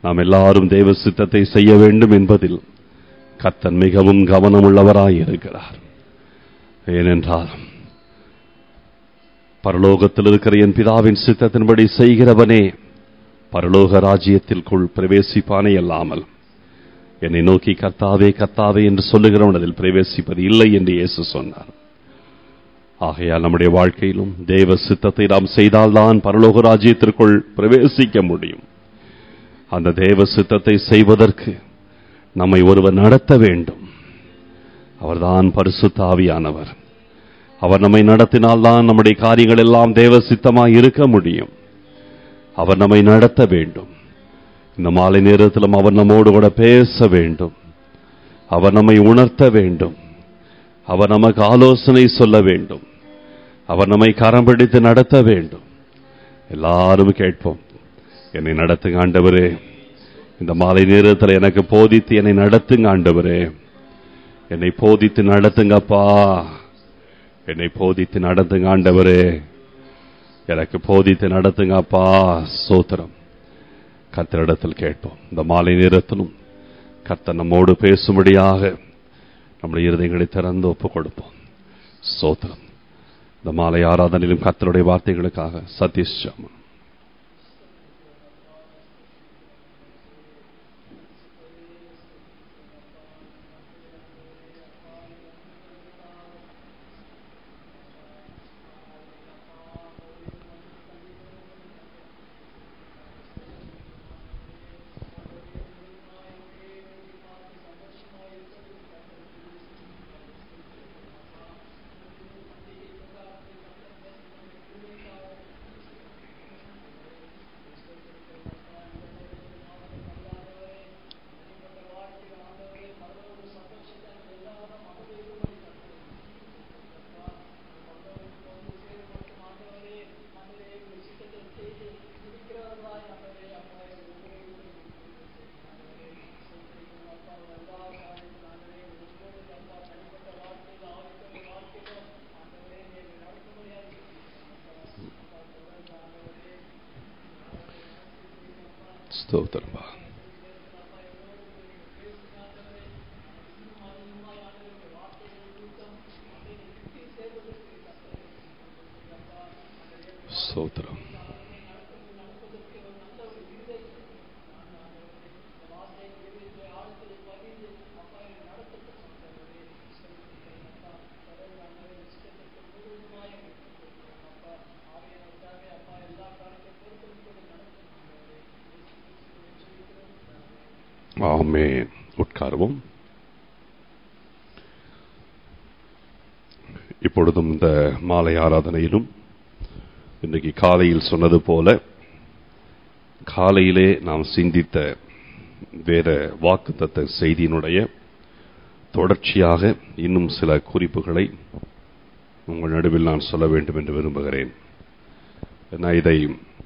நாம் எல்லாரும் தேவ சித்தத்தை செய்ய வேண்டும் என்பதில் கர்த்தர் மிகவும் கவனமுள்ளவராய் இருக்கிறார் ஏனென்றால் பரலோகத்தில் இருக்கிற என் பிதாவின் சித்தத்தின்படி செய்கிறவனே பரலோக ராஜ்யத்திற்குள் பிரவேசிப்பானே அல்லாமல் என்னை நோக்கி கர்த்தாவே கர்த்தாவே என்று சொல்லுகிறவன் அதில் பிரவேசிப்பது இல்லை என்று இயேசு சொன்னார் ஆகையால் நம்முடைய வாழ்க்கையிலும் தேவ சித்தத்தை நாம் செய்தால்தான் பரலோக ராஜ்யத்திற்குள் பிரவேசிக்க முடியும் அந்த தேவ சித்தத்தை செய்வதற்கு நம்மை ஒருவர் நடத்த வேண்டும் அவர்தான் பரிசுத்த ஆவியானவர் அவர் நம்மை நடத்தினால்தான் நம்முடைய காரியங்கள் எல்லாம் தேவ சித்தமாய் இருக்க முடியும் அவர் நம்மை நடத்த வேண்டும் இந்த மாலை நேரத்திலும் அவர் நம்மோடு கூட பேச வேண்டும் அவர் நம்மை உணர்த்த வேண்டும் அவர் நமக்கு ஆலோசனை சொல்ல வேண்டும் அவர் நம்மை கரம் பிடித்து நடத்த வேண்டும் எல்லாரும் கேட்போம் என்னை நடத்துங்க ஆண்டவரே இந்த மாலை நேரத்தில் எனக்கு போதித்து என்னை நடத்துங்க ஆண்டவரே என்னை போதித்து நடத்துங்கப்பா என்னை போதித்து நடத்துங்க ஆண்டவரே எனக்கு போதித்து நடத்துங்கப்பா சோத்திரம் கர்த்தரிடத்தில் கேட்போம் இந்த மாலை நேரத்திலும் கர்த்தர் நம்மோடு பேசும்படியாக நம்முடைய இருதயங்களை திறந்து ஒப்புக் கொடுப்போம் சோத்திரம் இந்த மாலை ஆராதனையிலும் கர்த்தருடைய வார்த்தைகளுக்காக சதீஷ் ஜாமன் ஸ்தோத்திரம்பா ஸ்தோத்திரம் ஆமென் உட்காருவோம் இப்பொழுதும் இந்த மாலை ஆராதனையிலும் இன்றைக்கு காலையில் சொன்னது போல காலையிலே நாம் சிந்தித்த வேத வாக்குத்தத்த செய்தியினுடைய தொடர்ச்சியாக இன்னும் சில குறிப்புகளை உங்கள் நடுவில் நான் சொல்ல வேண்டும் என்று விரும்புகிறேன் நான் இதை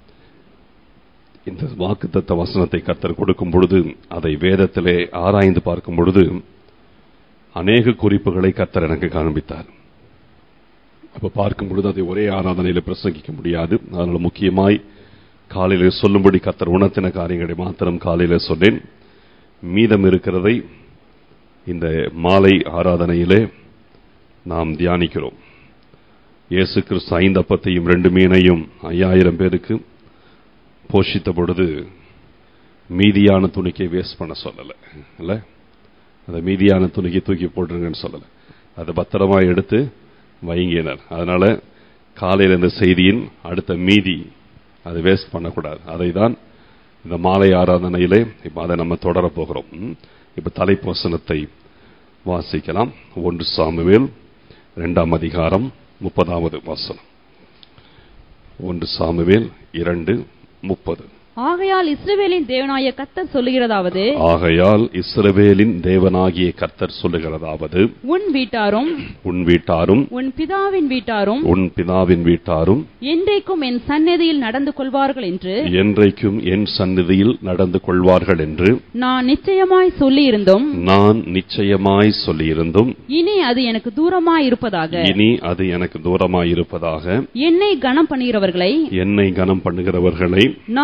இந்த வாக்குத்தத்த வசனத்தை கத்தர் கொடுக்கும் பொழுது அதை வேதத்திலே ஆராய்ந்து பார்க்கும் பொழுது அநேக குறிப்புகளை கத்தர் எனக்கு காண்பித்தார் அப்ப பார்க்கும் பொழுது அதை ஒரே ஆராதனையில பிரசங்கிக்க முடியாது அதனால முக்கியமாய் காலையில சொல்லும்படி கத்தர் உணர்த்தின காரியங்களை மாத்திரம் காலையில சொன்னேன் மீதம் இருக்கிறதை இந்த மாலை ஆராதனையிலே நாம் தியானிக்கிறோம் இயேசு கிறிஸ்து ஐந்து அப்பத்தையும் ரெண்டு மீனையும் ஐயாயிரம் பேருக்கு போஷித்த பொழுது மீதியான துணிக்கை வேஸ்ட் பண்ண சொல்லல இல்ல அந்த மீதியான துணிக்கை தூக்கி போட்டுருங்கன்னு சொல்லல அதை பத்திரமா எடுத்து வைங்கினர் அதனால காலையில் இந்த செய்தியின் அடுத்த மீதி அதை வேஸ்ட் பண்ணக்கூடாது அதை தான் இந்த மாலை ஆராதனையிலே இப்ப அதை நம்ம தொடர போகிறோம் ம். இப்ப தலைப்போசனத்தை வாசிக்கலாம் ஒன்று சாமுவேல் இரண்டாம் அதிகாரம் முப்பதாவது வாசனம் ஒன்று சாமுவேல் இரண்டு முப்பது ஆகையால் இஸ்ரவேலின் தேவனாய கர்த்தர் சொல்லுகிறதாவது ஆகையால் இஸ்ரவேலின் தேவனாகிய கர்த்தர் சொல்லுகிறதாவது உன் வீட்டாரும் உன் வீட்டாரும் உன் பிதாவின் வீட்டாரும் உன் பிதாவின் வீட்டாரும் என்றைக்கும் என் சந்நிதியில் நடந்து கொள்வார்கள் என்று என்றைக்கும் என் சந்நிதியில் நடந்து கொள்வார்கள் என்று நான் நிச்சயமாய் சொல்லியிருந்தும் நான் நிச்சயமாய் சொல்லியிருந்தும் இனி அது எனக்கு தூரமாய் இருப்பதாக இனி அது எனக்கு தூரமாயிருப்பதாக என்னை கனம் பண்ணுகிறவர்களை என்னை கனம் பண்ணுகிறவர்களை நான் கனம்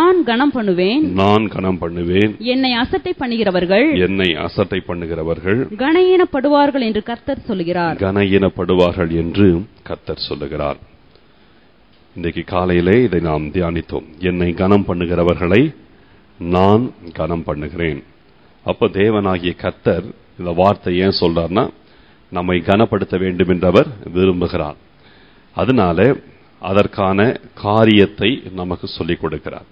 கனம் பண்ணுவேன் நான் கனம் பண்ணுவேன் என்னை அசட்டை பண்ணுகிறவர்கள் என்னை அசட்டை பண்ணுகிறவர்கள் கனஈனப்படுவார்கள் என்று கர்த்தர் சொல்கிறார் கனயினப்படுவார்கள் என்று கர்த்தர் சொல்லுகிறார் இன்றைக்கு காலையிலே இதை நாம் தியானித்தோம் என்னை கனம் பண்ணுகிறவர்களை நான் கனம் பண்ணுகிறேன் அப்ப தேவனாகிய கர்த்தர் இந்த வார்த்தை ஏன் சொல்றார்னா நம்மை கனப்படுத்த வேண்டும் என்று அவர் விரும்புகிறார் அதனால அதற்கான காரியத்தை நமக்கு சொல்லிக் கொடுக்கிறார்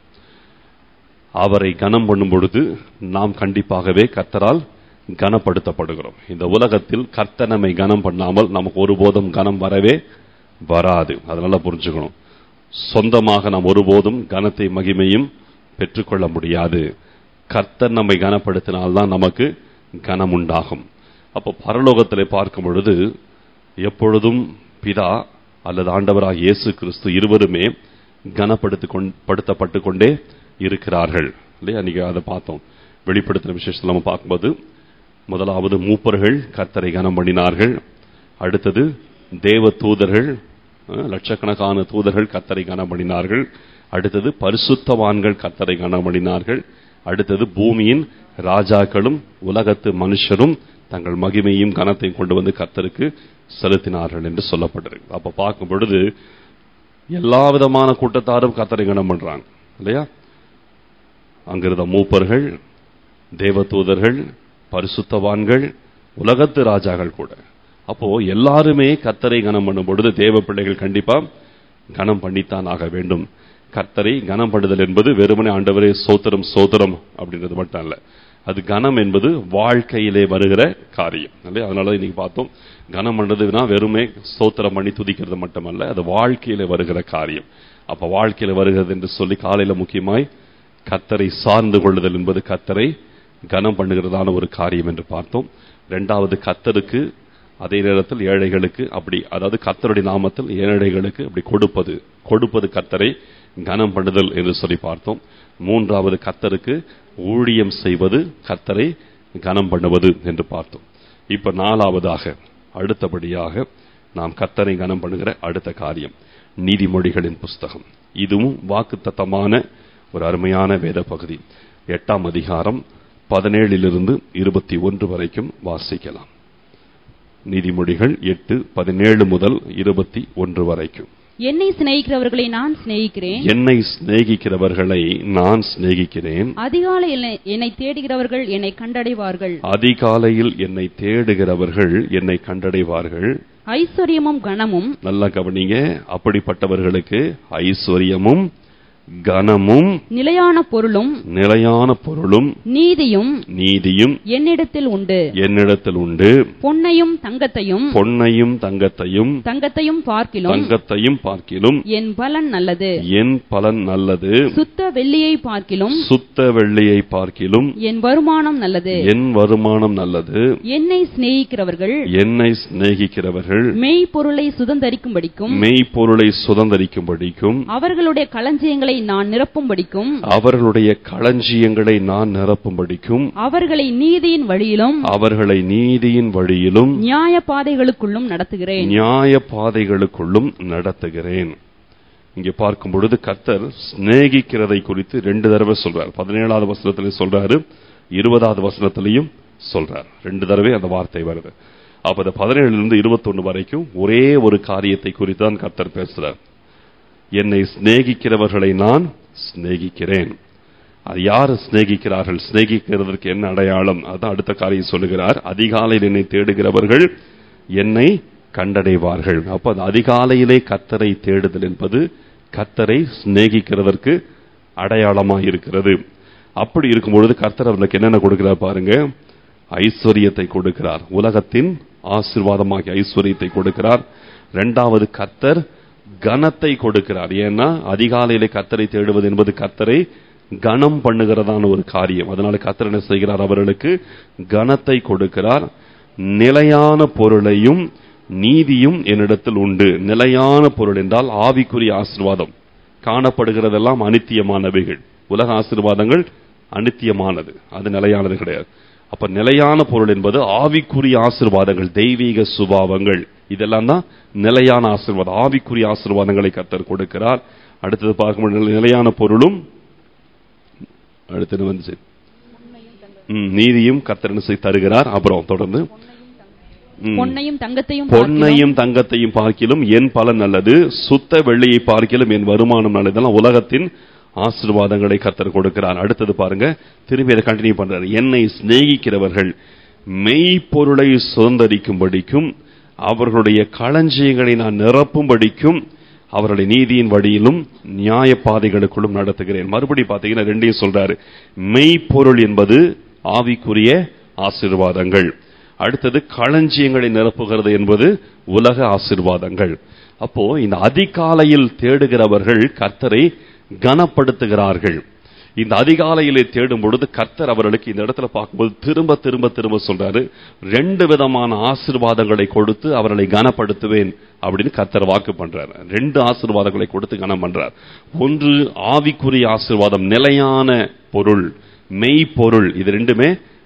அவரை கனம் பண்ணும் பொழுது நாம் கண்டிப்பாகவே கர்த்தரால் கனப்படுத்தப்படுகிறோம் இந்த உலகத்தில் கர்த்தர் நம்மை கனம் பண்ணாமல் நமக்கு ஒருபோதும் கனம் வரவே வராது அதனால புரிஞ்சுக்கணும் சொந்தமாக நாம் ஒருபோதும் கனத்தை மகிமையும் பெற்றுக்கொள்ள முடியாது கர்த்தர் நம்மை கனப்படுத்தினால்தான் நமக்கு கனம் உண்டாகும் அப்போ பரலோகத்திலே பார்க்கும் பொழுது எப்பொழுதும் பிதா அல்லது ஆண்டவராக இயேசு கிறிஸ்து இருவருமே கனப்படுத்தி படுத்தப்பட்டு கொண்டே இருக்கிறார்கள் இல்லையா நீங்க அதை பார்த்தோம் வெளிப்படுத்தின விசேஷத்தில் நம்ம பார்க்கும்போது முதலாவது மூப்பர்கள் கர்த்தரை கனம் பண்ணினார்கள் அடுத்தது தேவ தூதர்கள் அஹ், லட்சக்கணக்கான தூதர்கள் கர்த்தரை கனம் பண்ணினார்கள் அடுத்தது பரிசுத்தவான்கள் கர்த்தரை கனம் பண்ணினார்கள் அடுத்தது பூமியின் ராஜாக்களும் உலகத்து மனுஷரும் தங்கள் மகிமையும் கனத்தையும் கொண்டு வந்து கர்த்தருக்கு செலுத்தினார்கள் என்று சொல்லப்பட்டிருக்கு அப்ப பார்க்கும் பொழுது எல்லா விதமான கூட்டத்தாரும் கர்த்தரை கனம் பண்றாங்க இல்லையா அங்கிருந்த மூப்பர்கள் தேவதூதர்கள் பரிசுத்தவான்கள் உலகத்து ராஜாக்கள் கூட அப்போ எல்லாருமே கர்த்தரை கனம் பண்ணும் பொழுது தேவ பிள்ளைகள் கண்டிப்பா கனம் பண்ணித்தான் ஆக வேண்டும் கர்த்தரை கனம் பண்ணுதல் என்பது வெறுமனே ஆண்டவரே சோத்திரம் சோத்திரம் அப்படின்றது மட்டும் அல்ல அது கனம் என்பது வாழ்க்கையிலே வருகிற காரியம் இல்லையா அதனால இன்னைக்கு பார்த்தோம் கனம் பண்றதுனா வெறுமே ஸ்தோத்திரம் பண்ணி துதிக்கிறது மட்டுமல்ல அது வாழ்க்கையில வருகிற காரியம் அப்ப வாழ்க்கையில வருகிறது என்று சொல்லி காலையில முக்கியமாய் கத்தரை சார்ந்து கொள்ளுதல் என்பது கத்தரை கனம் பண்ணுகிறதான ஒரு காரியம் என்று பார்த்தோம் இரண்டாவது கத்தருக்கு அதே நேரத்தில் ஏழைகளுக்கு அப்படி அதாவது கத்தருடைய நாமத்தில் ஏழைகளுக்கு அப்படி கொடுப்பது கொடுப்பது கத்தரை கனம் பண்ணுதல் என்று சொல்லி பார்த்தோம் மூன்றாவது கத்தருக்கு ஊழியம் செய்வது கத்தரை கனம் பண்ணுவது என்று பார்த்தோம் இப்ப நாலாவதாக அடுத்தபடியாக நாம் கத்தரை கனம் பண்ணுகிற அடுத்த காரியம் நீதிமொழிகளின் புஸ்தகம் இதுவும் வாக்குத்தத்தமான ஒரு அருமையான வேத பகுதி எட்டாம் அதிகாரம் பதினேழிலிருந்து இருபத்தி ஒன்று வரைக்கும் வாசிக்கலாம் நீதிமொழிகள் எட்டு பதினேழு முதல் இருபத்தி ஒன்று வரைக்கும் என்னை சிநேகிக்கிறவர்களை நான் சிநேகிக்கிறேன் என்னை சிநேகிக்கிறவர்களை நான் சிநேகிக்கிறேன் அதிகாலை என்னை- என்னை தேடுகிறவர்கள் என்னை கண்டடைவார்கள் அதிகாலையில் என்னை தேடுகிறவர்கள் என்னை கண்டடைவார்கள் ஐஸ்வர்யமும் கனமும் நல்லா கவனிங்க அப்படிப்பட்டவர்களுக்கு ஐஸ்வர்யமும் கனமும் நிலையான பொருளும் நிலையான பொருளும் நீதியும் நீதியும் என்னிடத்தில் உண்டு என்னிடத்தில் உண்டு பொன்னையும் தங்கத்தையும் பொன்னையும் தங்கத்தையும் தங்கத்தையும் பார்க்கிலும் தங்கத்தையும் பார்க்கிலும் என் பலன் நல்லது என் பலன் நல்லது சுத்த வெள்ளியை பார்க்கிலும் சுத்த வெள்ளியை பார்க்கிலும் என் வருமானம் நல்லது என் வருமானம் நல்லது என்னை சிநேகிக்கிறவர்கள் என்னை சிநேகிக்கிறவர்கள் மெய்ப்பொருளை சுதந்தரிக்கும்படிக்கும் மெய்ப்பொருளை சுதந்தரிக்கும்படிக்கும் அவர்களுடைய களஞ்சியங்களை நான் நிரப்பும்படிக்கும் அவர்களுடைய களஞ்சியங்களை நான் நிரப்பும்படிக்கும் அவர்களை நீதியின் வழியிலும் அவர்களை நீதியின் வழியிலும் நியாய பாதைகளுக்குள்ளும் நடத்துகிறேன் நியாய பாதைகளுக்குள்ளும் நடத்துகிறேன் இங்கே பார்க்கும் பொழுது கர்த்தர் சிநேகிக்கிறதை குறித்து ரெண்டு தடவை சொல்றார் பதினேழாவது வசனத்திலே சொல்றாரு இருபதாவது வசனத்திலையும் சொல்றார் ரெண்டு தடவை அந்த வார்த்தை வருது அப்ப இந்த பதினேழுல இருந்து இருபத்தொன்னு வரைக்கும் ஒரே ஒரு காரியத்தை குறித்து தான் கர்த்தர் பேசுறார் என்னை சிநேகிக்கிறவர்களை நான் சிநேகிக்கிறேன் அது யார் சிநேகிக்கிறார்கள் சிநேகிக்கிறதற்கு என்ன அடையாளம் அதான் அடுத்த காரியம் சொல்லுகிறார் அதிகாலையில் என்னை தேடுகிறவர்கள் என்னை கண்டடைவார்கள் அப்ப அது அதிகாலையிலே கத்தரை தேடுதல் என்பது கத்தரை சிநேகிக்கிறதற்கு அடையாளமாக இருக்கிறது அப்படி இருக்கும் பொழுது கர்த்தர் அவர்களுக்கு என்னென்ன கொடுக்கிறார் பாருங்க ஐஸ்வர்யத்தை கொடுக்கிறார் உலகத்தின் ஆசீர்வாதமாகிய ஐஸ்வர்யத்தை கொடுக்கிறார் இரண்டாவது கர்த்தர் கனத்தை கொடுக்கிறார் ஏன்னா அதிகாலையிலே கர்த்தரை தேடுவது என்பது கர்த்தரை கனம் பண்ணுகிறதான ஒரு காரியம் அதனால கர்த்தர் என்ன செய்கிறார் அவர்களுக்கு கனத்தை கொடுக்கிறார் நிலையான பொருளையும் நீதியும் என்னிடத்தில் உண்டு நிலையான பொருள் என்றால் ஆவிக்குரிய ஆசீர்வாதம் காணப்படுகிறதெல்லாம் அனித்தியமானவைகள் உலக ஆசீர்வாதங்கள் அனித்தியமானது அது நிலையானது கிடையாது அப்ப நிலையான பொருள் என்பது ஆவிக்குரிய ஆசீர்வாதங்கள் தெய்வீக சுபாவங்கள் இதெல்லாம் தான் நிலையான ஆசீர்வாதம் ஆவிக்குரிய ஆசீர்வாதங்களை கத்தர் கொடுக்கிறார் அடுத்தது பார்க்கும்போது நிலையான பொருளும் அடுத்து என்ன வந்துச்சு ம், நீதியும் கர்த்தர் என்ன செய்து தருகிறார் அப்புறம் தொடர்ந்து ம். பொன்னையும் தங்கத்தையும் பொன்னையும் தங்கத்தையும் பார்க்கிலும் என் பலன் நல்லது சுத்த வெள்ளியை பார்க்கிலும் என் வருமானம் நல்லது இதெல்லாம் உலகத்தின் ஆசீர்வாதங்களை கர்த்தர் கொடுக்கிறார் அடுத்தது பாருங்க திரும்பி அதை கண்டினியூ பண்றாரு என்னை சிநேகிக்கிறவர்கள் மெய்ப்பொருளை சுதந்தரிக்கும்படிக்கும் அவர்களுடைய களஞ்சியங்களை நான் நிரப்பும்படிக்கும் அவர்களை நீதியின் வழியிலும் நியாய பாதைகளுக்குள்ளும் நடத்துகிறேன் மறுபடி பார்த்தீங்கன்னா ரெண்டையும் சொல்றாரு மெய்ப்பொருள் என்பது ஆவிக்குரிய ஆசீர்வாதங்கள் அடுத்தது களஞ்சியங்களை நிரப்புகிறது என்பது உலக ஆசீர்வாதங்கள் அப்போ இந்த அதிகாலையில் தேடுகிறவர்கள் கர்த்தரை கனப்படுத்துகிறார்கள் இந்த அதிகாலையிலே தேடும் பொழுது கர்த்தர் அவர்களுக்கு இந்த இடத்துல பார்க்கும்போது திரும்ப திரும்ப திரும்ப சொல்றாரு ரெண்டு விதமான ஆசீர்வாதங்களை கொடுத்து அவர்களை கனப்படுத்துவேன் அப்படின்னு கர்த்தர் வாக்கு பண்றாரு ரெண்டு ஆசீர்வாதங்களை கொடுத்து கனம் பண்றார் ஒன்று ஆவிக்குரிய ஆசீர்வாதம் நிலையான பொருள் மெய் பொருள் இது ரெண்டுமே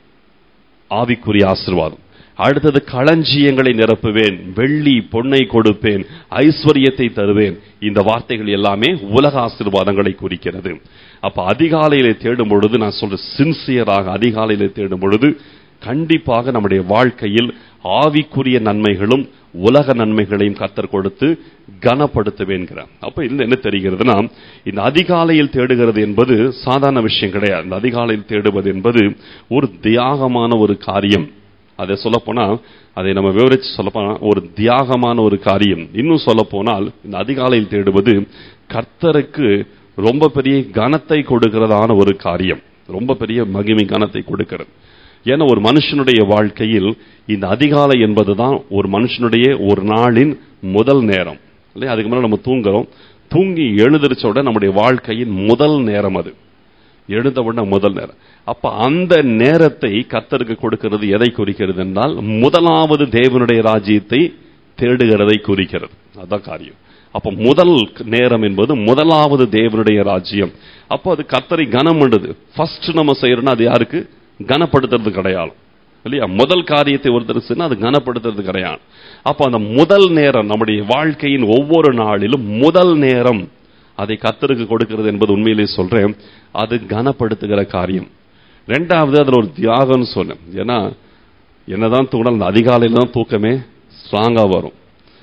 ஆவிக்குரிய ஆசீர்வாதம் அடுத்தது களஞ்சியங்களை நிரப்புவேன் வெள்ளி பொன்னை கொடுப்பேன் ஐஸ்வர்யத்தை தருவேன் இந்த வார்த்தைகள் எல்லாமே உலக ஆசீர்வாதங்களை குறிக்கிறது அப்ப அதிகாலையிலே தேடும் பொழுது நான் சொல்ற சின்சியராக அதிகாலையிலே தேடும் பொழுது கண்டிப்பாக நம்முடைய வாழ்க்கையில் ஆவிக்குரிய நன்மைகளும் உலக நன்மைகளையும் கத்தர் கொடுத்து கனப்படுத்துவேங்கிறார் அப்ப இதுல என்ன தெரிகிறதுனா இந்த அதிகாலையில் தேடுகிறது என்பது சாதாரண விஷயம் கிடையாது இந்த அதிகாலையில் தேடுவது என்பது ஒரு தியாகமான ஒரு காரியம் அதை சொல்ல போனா அதை நம்ம விவரிச்சு சொல்ல போனா ஒரு தியாகமான ஒரு காரியம் இன்னும் சொல்ல போனால் இந்த அதிகாலையில் தேடுவது கர்த்தருக்கு ரொம்ப பெரிய கனத்தை கொடுக்கிறதான ஒரு காரியம் ரொம்ப பெரிய மகிமை கனத்தை கொடுக்கிறது ஏன்னா ஒரு மனுஷனுடைய வாழ்க்கையில் இந்த அதிகாலை என்பதுதான் ஒரு மனுஷனுடைய ஒரு நாளின் முதல் நேரம் இல்லையா அதுக்கு மேலே நம்ம தூங்குறோம் தூங்கி எழுந்திரிச்ச உடனே நம்முடைய வாழ்க்கையின் முதல் நேரம் அது எழுந்த உடனே முதல் நேரம் அப்ப அந்த நேரத்தை கத்தருக்கு கொடுக்கிறது எதை குறிக்கிறது என்றால் முதலாவது தேவனுடைய ராஜ்யத்தை தேடுகிறதை குறிக்கிறது அதான் காரியம் அப்ப முதல் நேரம் என்பது முதலாவது தேவனுடைய ராஜ்யம் அப்போ அது கத்தரை கனம் பண்ணுது ஃபர்ஸ்ட் நம்ம செய்யறோம்னா அது யாருக்கு கனப்படுத்துறது கிடையாது இல்லையா முதல் காரியத்தை ஒருத்தர் செய்யணும் அது கனப்படுத்துறது கிடையாது அப்ப அந்த முதல் நேரம் நம்முடைய வாழ்க்கையின் ஒவ்வொரு நாளிலும் முதல் நேரம் அதை கத்தருக்கு கொடுக்கிறது என்பது உண்மையிலேயே சொல்றேன் அது கனப்படுத்துகிற காரியம் ரெண்டாவது அதுல ஒரு தியாகம்னு சொன்னேன் ஏன்னா என்னதான் தூங்கலாம் அந்த அதிகாலையில தான் தூக்கமே ஸ்ட்ராங்கா வரும்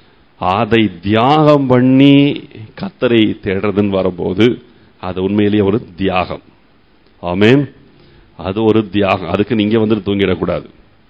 அதை தியாகம் பண்ணி கத்தரை தேடுறதுன்னு வரும்போது அது உண்மையிலேயே ஒரு தியாகம் ஆமேன் அது ஒரு தியாகம் அதுக்கு நீங்க வந்து தூங்கிடக்கூடாது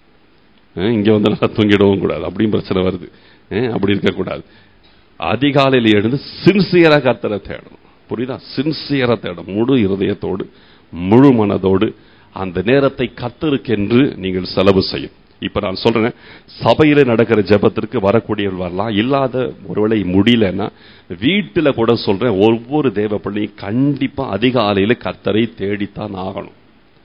அஹ் இங்க வந்து நல்லா தூங்கிடவும் கூடாது அப்படின்னு பிரச்சனை வருது அஹ் அப்படி இருக்கக்கூடாது அதிகாலையில் எழுந்து சின்சியரா கத்தரை தேடணும் புரியுதா சின்சியரா தேடணும் முழு இருதயத்தோடு முழு மனதோடு அந்த நேரத்தை கத்தருக்கென்று நீங்கள் செலவு செய்யும் இப்ப நான் சொல்றேன் சபையில நடக்கிற ஜெபத்திற்கு வரக்கூடியவர்கள் வரலாம் இல்லாத ஒருவேளை முடியலன்னா வீட்டுல கூட சொல்றேன் ஒவ்வொரு தேவ பிள்ளையும் கண்டிப்பா அதிகாலையில கத்தரை தேடித்தான் ஆகணும்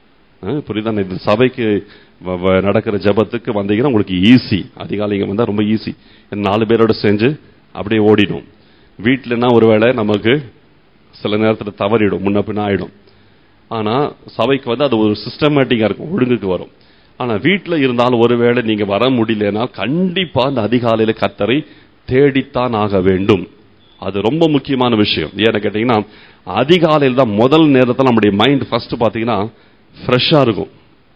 அஹ் புரியுதா இந்த சபைக்கு வ- வ- நடக்கிற ஜெபத்துக்கு வந்தீங்கன்னா உங்களுக்கு ஈஸி அதிகாலைங்க வந்தா ரொம்ப ஈஸி நாலு பேரோட செஞ்சு அப்படியே ஓடிடும் வீட்டிலனா ஒருவேளை நமக்கு சில நேரத்துல தவறிடும் முன்ன பின்ன ஆயிடும் ஆனா சபைக்கு வந்து அது ஒரு சிஸ்டமேட்டிக்கா இருக்கும் ஒழுங்குக்கு வரும் ஆனா வீட்டுல இருந்தாலும் ஒருவேளை நீங்க வர முடியலனா கண்டிப்பா அந்த அதிகாலையில கத்தரை தேடித்தான் ஆக வேண்டும் அது ரொம்ப முக்கியமான விஷயம் ஏன்னு கேட்டீங்கன்னா அதிகாலையில் தான் முதல் நேரத்தில் நம்முடைய மைண்ட் ஃபர்ஸ்ட் பாத்தீங்கன்னா ஃப்ரெஷ்ஷா இருக்கும்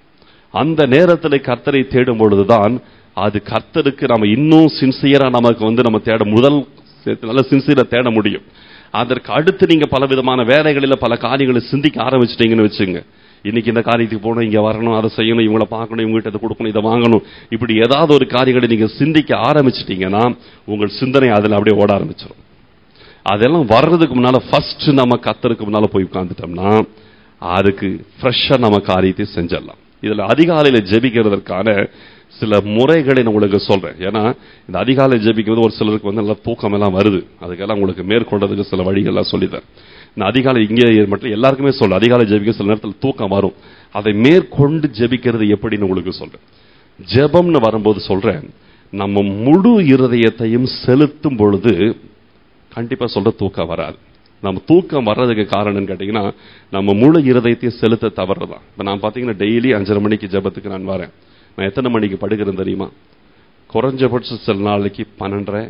அந்த நேரத்தில் கர்த்தரை தேடும் பொழுதுதான் அது கர்த்தருக்கு நம்ம இன்னும் சின்சியரா நமக்கு வந்து நம்ம தேட முதல் நல்ல சின்சியரா தேட முடியும் அதற்கு அடுத்து நீங்க பல விதமான வேலைகளில் பல காரியங்களை சிந்திக்க ஆரம்பிச்சிட்டீங்கன்னு வச்சுங்க இன்னைக்கு இந்த காரியத்துக்கு போகணும் இங்க வரணும் அதை செய்யணும் இவங்களை பார்க்கணும் இவங்ககிட்ட இதை கொடுக்கணும் இதை வாங்கணும் இப்படி ஏதாவது ஒரு காரியங்களை நீங்க சிந்திக்க ஆரம்பிச்சிட்டீங்கன்னா உங்கள் சிந்தனை அதில் அப்படியே ஓட ஆரம்பிச்சிடும் அதெல்லாம் வர்றதுக்கு முன்னால ஃபர்ஸ்ட் நம்ம கத்தருக்கு முன்னால போய் உட்கார்ந்துட்டோம்னா அதுக்கு ஃப்ரெஷ்ஷா நம்ம காரியத்தை செஞ்சிடலாம் இதுல அதிகாலையில ஜெபிக்கிறதற்கான சில முறைகளை நான் உங்களுக்கு சொல்றேன் ஏன்னா இந்த அதிகாலை ஜெபிக்கிறது ஒரு சிலருக்கு வந்து நல்லா தூக்கம் எல்லாம் வருது அதுக்கெல்லாம் உங்களுக்கு மேற்கொண்டதுக்கு சில வழிகள்லாம் சொல்லித்தரேன் இந்த அதிகாலை இங்கே மட்டும் எல்லாருக்குமே சொல்ல அதிகாலை ஜெபிக்க சில நேரத்தில் தூக்கம் வரும் அதை மேற்கொண்டு ஜெபிக்கிறது எப்படின்னு உங்களுக்கு சொல்றேன் ஜெபம்னு வரும்போது சொல்றேன் நம்ம முழு இருதயத்தையும் செலுத்தும் பொழுது கண்டிப்பா சொல்ற தூக்கம் வராது நம்ம தூக்கம் வர்றதுக்கு காரணம்னு கேட்டீங்கன்னா நம்ம முழு இருதயத்தையும் செலுத்த தவறுதான் இப்ப நான் பாத்தீங்கன்னா டெய்லி அஞ்சரை மணிக்கு ஜெபத்துக்கு நான் வரேன் நான் எத்தனை மணிக்கு படுக்கிறேன் தெரியுமா குறைஞ்சபட்சம் சில நாளைக்கு பன்னெண்டரை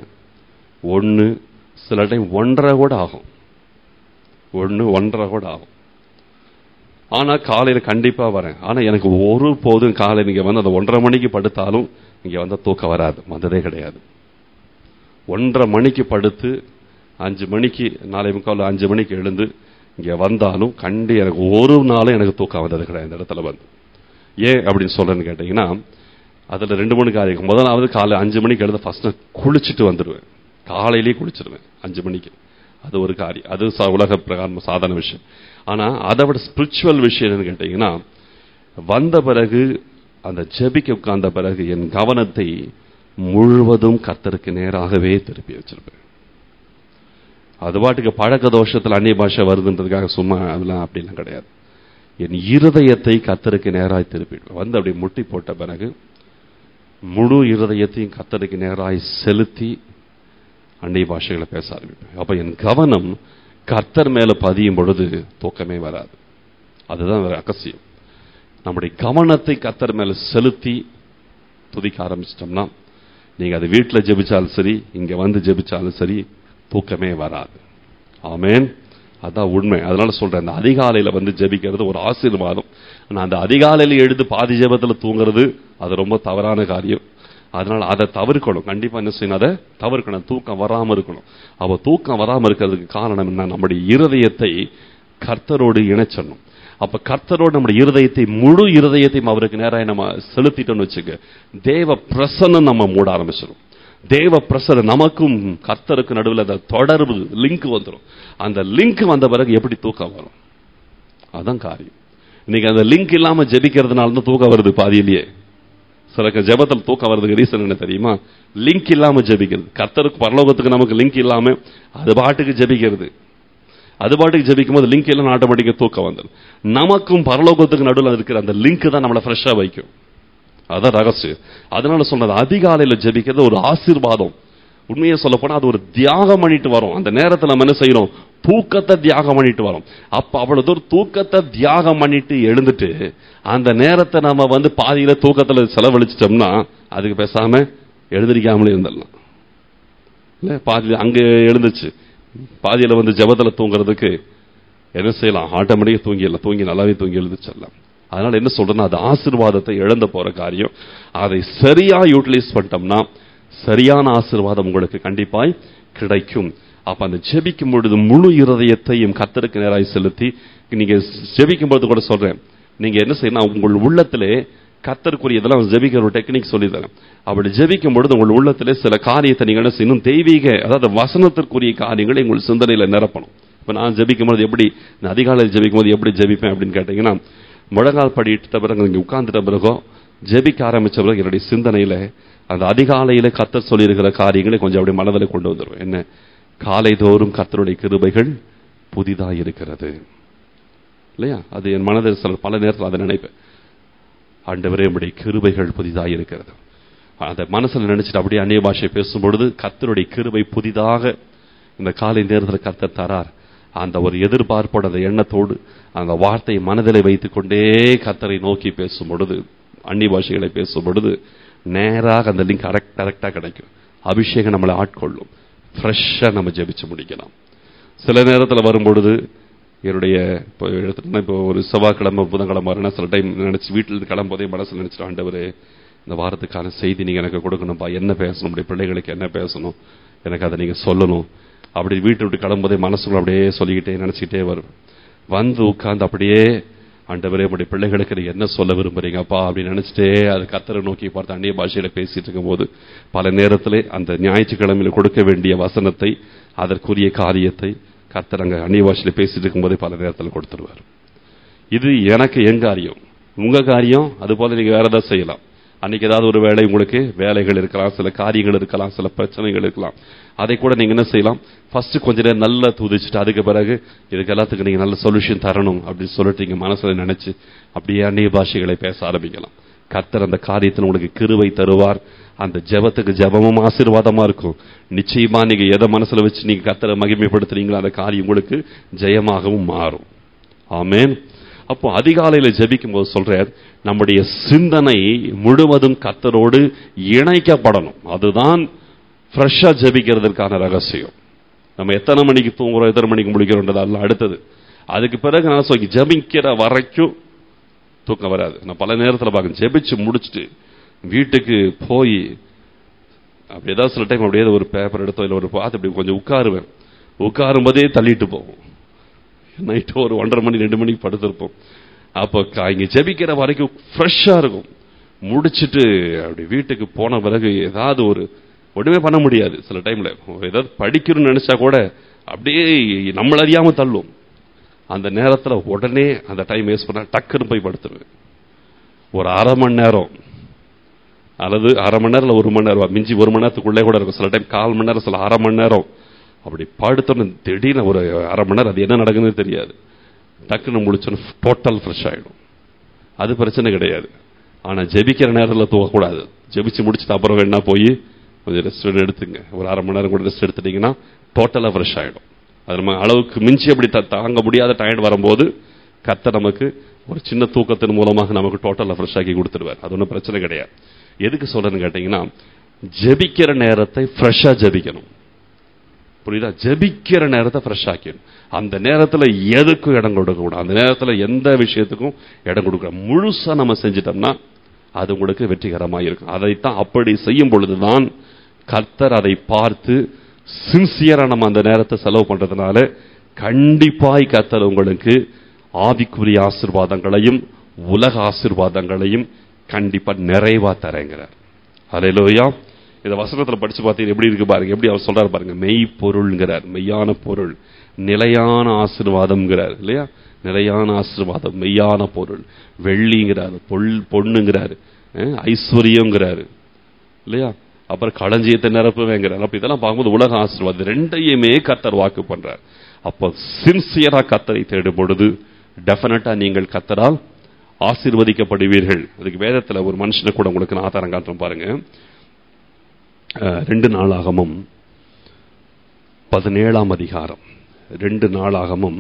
ஒன்று சில டைம் ஒன்றரை கூட ஆகும் ஒன்று ஒன்றரை கூட ஆகும் ஆனா காலையில கண்டிப்பா வரேன் ஆனா எனக்கு ஒரு போதும் காலை நீங்க வந்து அந்த ஒன்றரை மணிக்கு படுத்தாலும் இங்க வந்தா தூக்கம் வராது வந்ததே கிடையாது ஒன்றரை மணிக்கு படுத்து அஞ்சு மணிக்கு நாளை முக்கால் அஞ்சு மணிக்கு எழுந்து இங்க வந்தாலும் கண்டி எனக்கு ஒரு நாளும் எனக்கு தூக்கம் வந்தது கிடையாது இந்த இடத்துல வந்து ஏன் அப்படின்னு சொல்றேன்னு கேட்டீங்கன்னா அதுல ரெண்டு மூணு காரியம் முதலாவது காலை அஞ்சு மணிக்கு எழுத ஃபர்ஸ்ட் குளிச்சுட்டு வந்துடுவேன் காலையிலேயே குளிச்சிருவேன் அஞ்சு மணிக்கு அது ஒரு காரியம் அது ச- உலக பிரகாரம் சாதாரண விஷயம் ஆனா அதை விட ஸ்பிரிச்சுவல் விஷயம் என்னன்னு கேட்டீங்கன்னா வந்த பிறகு அந்த ஜெபிக்க உட்கார்ந்த பிறகு என் கவனத்தை முழுவதும் கர்த்தருக்கு நேராகவே திருப்பி வச்சிருப்பேன் அது பாட்டுக்கு பழக்க தோஷத்துல அந்நிய பாஷை வருதுன்றதுக்காக சும்மா அதெல்லாம் அப்படிலாம் கிடையாது என் இருதயத்தை கர்த்தருக்கு நேராய் திருப்பிடுவேன் வந்து அப்படி முட்டி போட்ட பிறகு முழு இருதயத்தையும் கர்த்தருக்கு நேராய் செலுத்தி அந்நிய பாஷைகளை பேச ஆரம்பிப்பேன் அப்ப என் கவனம் கர்த்தர் மேல பதியும் பொழுது தூக்கமே வராது அதுதான் ரகசியம் நம்முடைய கவனத்தை கர்த்தர் மேல செலுத்தி துதிக்க ஆரம்பிச்சிட்டோம்னா நீங்க அது வீட்டுல ஜெபிச்சாலும் சரி இங்க வந்து ஜெபிச்சாலும் சரி தூக்கமே வராது ஆமென் அதான் உண்மை அதனால சொல்றேன் அந்த அதிகாலையில வந்து ஜெபிக்கிறது ஒரு ஆசீர்வாதம் ஆனா அந்த அதிகாலையில எழுந்து பாதி ஜெபத்துல தூங்குறது அது ரொம்ப தவறான காரியம் அதனால அதை தவிர்க்கணும் கண்டிப்பா என்ன செய்யணும் அதை தவிர்க்கணும் தூக்கம் வராம இருக்கணும் அவ தூக்கம் வராம இருக்கிறதுக்கு காரணம் என்ன நம்முடைய இருதயத்தை கர்த்தரோடு இணைச்சணும் அப்ப கர்த்தரோடு நம்முடைய இருதயத்தை முழு இருதயத்தையும் அவருக்கு நேராக நம்ம செலுத்திட்டோம்னு வச்சுக்க தேவ பிரசன்னம் நம்ம மூட ஆரம்பிச்சிடும் தேவ பிரசன்னம் நமக்கும் கர்த்தருக்கு நடுவில் அந்த தொடர்பு லிங்க் வந்துடும் அந்த லிங்க் வந்த பிறகு எப்படி தூக்கம் வரும் அதான் காரியம் இன்னைக்கு அந்த லிங்க் இல்லாம ஜெபிக்கிறதுனால தான் தூக்கம் வருது பாதியிலேயே சிலக்கு ஜெபத்தில் தூக்கம் வர்றதுக்கு ரீசன் என்ன தெரியுமா லிங்க் இல்லாம ஜெபிக்கிறது கர்த்தருக்கு பரலோகத்துக்கு நமக்கு லிங்க் இல்லாம அது பாட்டுக்கு ஜெபிக்கிறது அது பாட்டுக்கு ஜெபிக்கும் போது லிங்க் எல்லாம் ஆட்டோமேட்டிக்கா தூக்கம் வந்துடும் நமக்கும் பரலோகத்துக்கு நடுவில் இருக்கிற அந்த லிங்க் தான் நம்மளை ஃப்ரெஷ்ஷா வைக்கும் அதான் ரகசியம் அதனால சொன்னது அதிகாலையில ஜெபிக்கிறது ஒரு ஆசீர்வாதம் உண்மையை சொல்ல போனா அது ஒரு தியாகம் பண்ணிட்டு வரும் அந்த நேரத்துல நம்ம என்ன செய்யறோம் தூக்கத்தை தியாகம் பண்ணிட்டு வரோம் அப்ப அவ்வளவு தூரம் தூக்கத்தை தியாகம் பண்ணிட்டு எழுந்துட்டு அந்த நேரத்தை நம்ம வந்து பாதியில தூக்கத்துல செலவழிச்சிட்டோம்னா அதுக்கு பேசாம எழுந்திருக்காமலே இருந்துடலாம் இல்ல பாதி அங்க எழுந்துச்சு பாதியில வந்து ஜெபத்துல தூங்குறதுக்கு என்ன செய்யலாம் ஆட்டோமேட்டிக்கா தூங்கிடலாம் தூங்கி நல்லாவே தூங்கி எழுந்துச்சிடலாம் அதனால என்ன சொல்றேன்னா அது ஆசீர்வாதத்தை இழந்த போற காரியம் அதை சரியா யூட்டிலைஸ் பண்ணிட்டோம்னா சரியான ஆசீர்வாதம் உங்களுக்கு கண்டிப்பாய் கிடைக்கும் அப்ப அந்த ஜெபிக்கும் பொழுது முழு இருதயத்தையும் கத்தருக்கு நேராய் செலுத்தி நீங்க ஜெபிக்கும் பொழுது கூட சொல்றேன் நீங்க என்ன செய்யணும் உங்கள் உள்ளத்திலே கத்தருக்குரிய இதெல்லாம் ஜெபிக்கிற ஒரு டெக்னிக் சொல்லி தரேன் அப்படி ஜெபிக்கும் பொழுது உங்கள் உள்ளத்திலே சில காரியத்தை நீங்க என்ன செய்யணும் தெய்வீக அதாவது வசனத்திற்குரிய காரியங்களை உங்கள் சிந்தனையில நிரப்பணும் இப்ப நான் ஜெபிக்கும் பொழுது எப்படி நான் அதிகாலையில் ஜெபிக்கும் போது எப்படி ஜெபிப்பேன் அப்படின்னு கேட்டீங்கன்னா முழங்கால் படிட்ட பிறகு நீங்க உட்கார்ந்துட்ட பிறகோ ஜெபிக்க ஆரம்பிச்ச பிறகு என்னுடைய சிந்தனையில அந்த அதிகாலையில கத்தர் சொல்லியிருக்கிற காரியங்களை கொஞ்சம் அப்படி மனதில் கொண்டு வந்துடும் என்ன காலை தோறும் கத்தருடைய கிருபைகள் புதிதா இருக்கிறது இல்லையா அது என் மனதில் சில பல நேரத்தில் அதை நினைப்பேன் ஆண்டவரே உடைய கிருபைகள் புதிதாக இருக்கிறது அந்த மனசுல நினைச்சிட்டு அப்படியே அந்நிய பாஷை பேசும் பொழுது கர்த்தருடைய கிருபை புதிதாக இந்த காலை நேரத்தில் கர்த்தர் தரார் அந்த ஒரு எதிர்பார்ப்போட அந்த எண்ணத்தோடு அந்த வார்த்தையை மனதில் வைத்துக் கொண்டே கர்த்தரை நோக்கி பேசும் பொழுது அந்நிய பாஷைகளை பேசும் பொழுது நேராக அந்த லிங்க் கரெக்ட் கரெக்டாக கிடைக்கும் அபிஷேகம் நம்மளை ஆட்கொள்ளும் ஃப்ரெஷ்ஷாக நம்ம ஜெபிச்சு முடிக்கலாம் சில நேரத்தில் வரும்பொழுது என்னுடைய இப்போ எடுத்துட்டோம்னா இப்போ ஒரு செவ்வாய்க்கிழமை புதன்கிழமை வரணும் சில டைம் நினைச்சு வீட்டில் இருந்து கிளம்போதே மனசில் நினைச்சிட்டு ஆண்டவரே இந்த வாரத்துக்கான செய்தி நீங்க எனக்கு கொடுக்கணும்ப்பா என்ன பேசணும் நம்முடைய பிள்ளைகளுக்கு என்ன பேசணும் எனக்கு அதை நீங்க சொல்லணும் அப்படி வீட்டை விட்டு கிளம்போதே மனசுக்குள்ள அப்படியே சொல்லிக்கிட்டே நினைச்சிக்கிட்டே வரும் வந்து உட்கார்ந்து அப்படியே ஆண்டவரே உடைய பிள்ளைகளுக்கு நீங்க என்ன சொல்ல விரும்புறீங்கப்பா அப்படின்னு நினைச்சிட்டே அது கத்தரை நோக்கி பார்த்து அந்நிய பாஷையில பேசிட்டு இருக்கும்போது பல நேரத்திலே அந்த ஞாயிற்றுக்கிழமையில கொடுக்க வேண்டிய வசனத்தை அதற்குரிய காரியத்தை கர்த்தர் அங்க அந்நிய பாஷையில பேசிட்டு இருக்கும்போதே பல நேரத்தில் கொடுத்துருவார் இது எனக்கு என் காரியம் உங்க காரியம் அது போல நீங்க வேற ஏதாவது செய்யலாம் அன்னைக்கு ஏதாவது ஒரு வேலை உங்களுக்கு வேலைகள் இருக்கலாம் சில காரியங்கள் இருக்கலாம் சில பிரச்சனைகள் இருக்கலாம் அதை கூட நீங்க என்ன செய்யலாம் ஃபர்ஸ்ட் கொஞ்ச நேரம் நல்லா துதிச்சுட்டு அதுக்கு பிறகு இதுக்கு எல்லாத்துக்கும் நீங்க நல்ல சொல்யூஷன் தரணும் அப்படின்னு சொல்லிட்டு நீங்க மனசுல நினைச்சு அப்படியே அந்நிய பாஷைகளை பேச ஆரம்பிக்கலாம் கர்த்தர் அந்த காரியத்தில் உங்களுக்கு கிருவை தருவார் அந்த ஜெபத்துக்கு ஜெபமும் ஆசீர்வாதமா இருக்கும் நிச்சயமா நீங்க எதை மனசுல வச்சு நீங்க கர்த்தரை மகிமைப்படுத்துறீங்களோ அந்த காரியம் உங்களுக்கு ஜெயமாகவும் மாறும் ஆமென் அப்போ அதிகாலையில ஜெபிக்கும் போது சொல்றார் நம்முடைய சிந்தனை முழுவதும் கர்த்தரோடு இணைக்கப்படணும் அதுதான் ஃப்ரெஷ்ஷா ஜெபிக்கிறதுக்கான ரகசியம் நம்ம எத்தனை மணிக்கு தூங்குறோம் எத்தனை மணிக்கு முடிக்கிறோன்றது அல்ல அடுத்தது அதுக்கு பிறகு நான் சொல்லி ஜெபிக்கிற வரைக்கும் தூக்கம் வராது நான் பல நேரத்தில் பார்க்க ஜெபிச்சு முடிச்சுட்டு வீட்டுக்கு போய் அப்படி ஏதாவது சில டைம் அப்படியே ஒரு பேப்பர் எடுத்தோ இல்லை ஒரு பார்த்து இப்படி கொஞ்சம் உட்காருவேன் உட்காரும் போதே தள்ளிட்டு போவோம் நைட்டு ஒரு ஒன்றரை மணி ரெண்டு மணிக்கு படுத்திருப்போம் அப்போ க- இங்க ஜெபிக்கிற வரைக்கும் ஃப்ரெஷ்ஷாக இருக்கும் முடிச்சிட்டு அப்படி வீட்டுக்கு போன பிறகு ஏதாவது ஒரு ஒண்ணுமே பண்ண முடியாது சில டைம்ல ஏதாவது படிக்கணும்னு நினைச்சா கூட அப்படியே நம்மள அறியாம தள்ளும் அந்த நேரத்துல உடனே அந்த டைம் வேஸ்ட் பண்ண டக்குன்னு போய் படுத்துருவேன் ஒரு அரை மணி நேரம் அல்லது அரை மணி நேரம் இல்ல ஒரு மணி நேரம் மிஞ்சி ஒரு மணி நேரத்துக்குள்ளே கூட இருக்கும் சில டைம் கால் மணி நேரம் சில அரை மணி நேரம் அப்படி படுத்தோன்னு திடீர்னு ஒரு அரை மணி நேரம் அது என்ன நடக்குதுன்னு தெரியாது டக்குன்னு முடிச்சோன்னு டோட்டல் ஃப்ரெஷ் ஆயிடும் அது பிரச்சனை கிடையாது ஆனா ஜெபிக்கிற நேரத்தில் தூங்கக்கூடாது ஜெபிச்சு முடிச்சுட்டு அப்புறம் வேணா போய் கொஞ்சம் ரெஸ்ட் எடுத்துங்க ஒரு அரை மணி நேரம் கூட ரெஸ்ட் எடுத்துட்டீங்கன்னா டோட்டலா ஃப்ரெஷ் ஆயிடும் அது நம்ம அளவுக்கு மிஞ்சி அப்படி த- தாங்க முடியாத டயர்ட் வரும்போது கத்த நமக்கு ஒரு சின்ன தூக்கத்தின் மூலமாக நமக்கு டோட்டலா ஃப்ரெஷ் ஆக்கி கொடுத்துருவார் அது ஒன்றும் பிரச்சனை கிடையாது எதுக்கு சொல்றேன்னு கேட்டீங்கன்னா ஜெபிக்கிற நேரத்தை ஃப்ரெஷ்ஷா ஜெபிக்கணும் புரியுதா ஜெபிக்கிற நேரத்தை ஃப்ரெஷ் ஆக்கிடும் அந்த நேரத்துல எதுக்கும் இடம் கொடுக்க கூடாது அந்த நேரத்துல எந்த விஷயத்துக்கும் இடம் கொடுக்க முழுசா நம்ம செஞ்சிட்டோம்னா அது உங்களுக்கு வெற்றிகரமா இருக்கும் அதைத்தான் அப்படி செய்யும் பொழுதுதான் கர்த்தர் அதை பார்த்து சின்சியரா நம்ம அந்த நேரத்தை செலவு பண்றதுனால கண்டிப்பாய் கர்த்தர் உங்களுக்கு ஆவிக்குரிய ஆசீர்வாதங்களையும் உலக ஆசீர்வாதங்களையும் கண்டிப்பா நிறைவா தரேங்கிறார் ஹalleluya இந்த வசனத்துல படிச்சு பார்த்தீங்க எப்படி இருக்கு பாருங்க எப்படி அவர் சொல்றாரு பாருங்க மெய் பொருள்ங்கிறார் மெய்யான பொருள் நிலையான ஆசீர்வாதம்ங்கிறார் இல்லையா நிலையான ஆசீர்வாதம் மெய்யான பொருள் வெள்ளிங்கிறாரு பொல் பொண்ணுங்கிறாரு அஹ், ஐஸ்வர்யங்கிறாரு இல்லையா அப்புறம் களஞ்சியத்தை நிரப்புவேங்கிறார் அப்ப இதெல்லாம் பார்க்கும்போது உலக ஆசீர்வாதம் ரெண்டையுமே கத்தர் வாக்கு பண்றார் அப்போ சின்சியரா கத்தரை தேடும் பொழுது டெஃபினட்டா நீங்கள் கத்தரால் ஆசீர்வதிக்கப்படுவீர்கள் அதுக்கு வேதத்துல ஒரு மனுஷனை கூட உங்களுக்கு நான் ஆதாரம் காட்டுறேன் பாருங்க அஹ், ரெண்டு நாளாகமும் பதினேழாம் அதிகாரம் ரெண்டு நாளாகமும்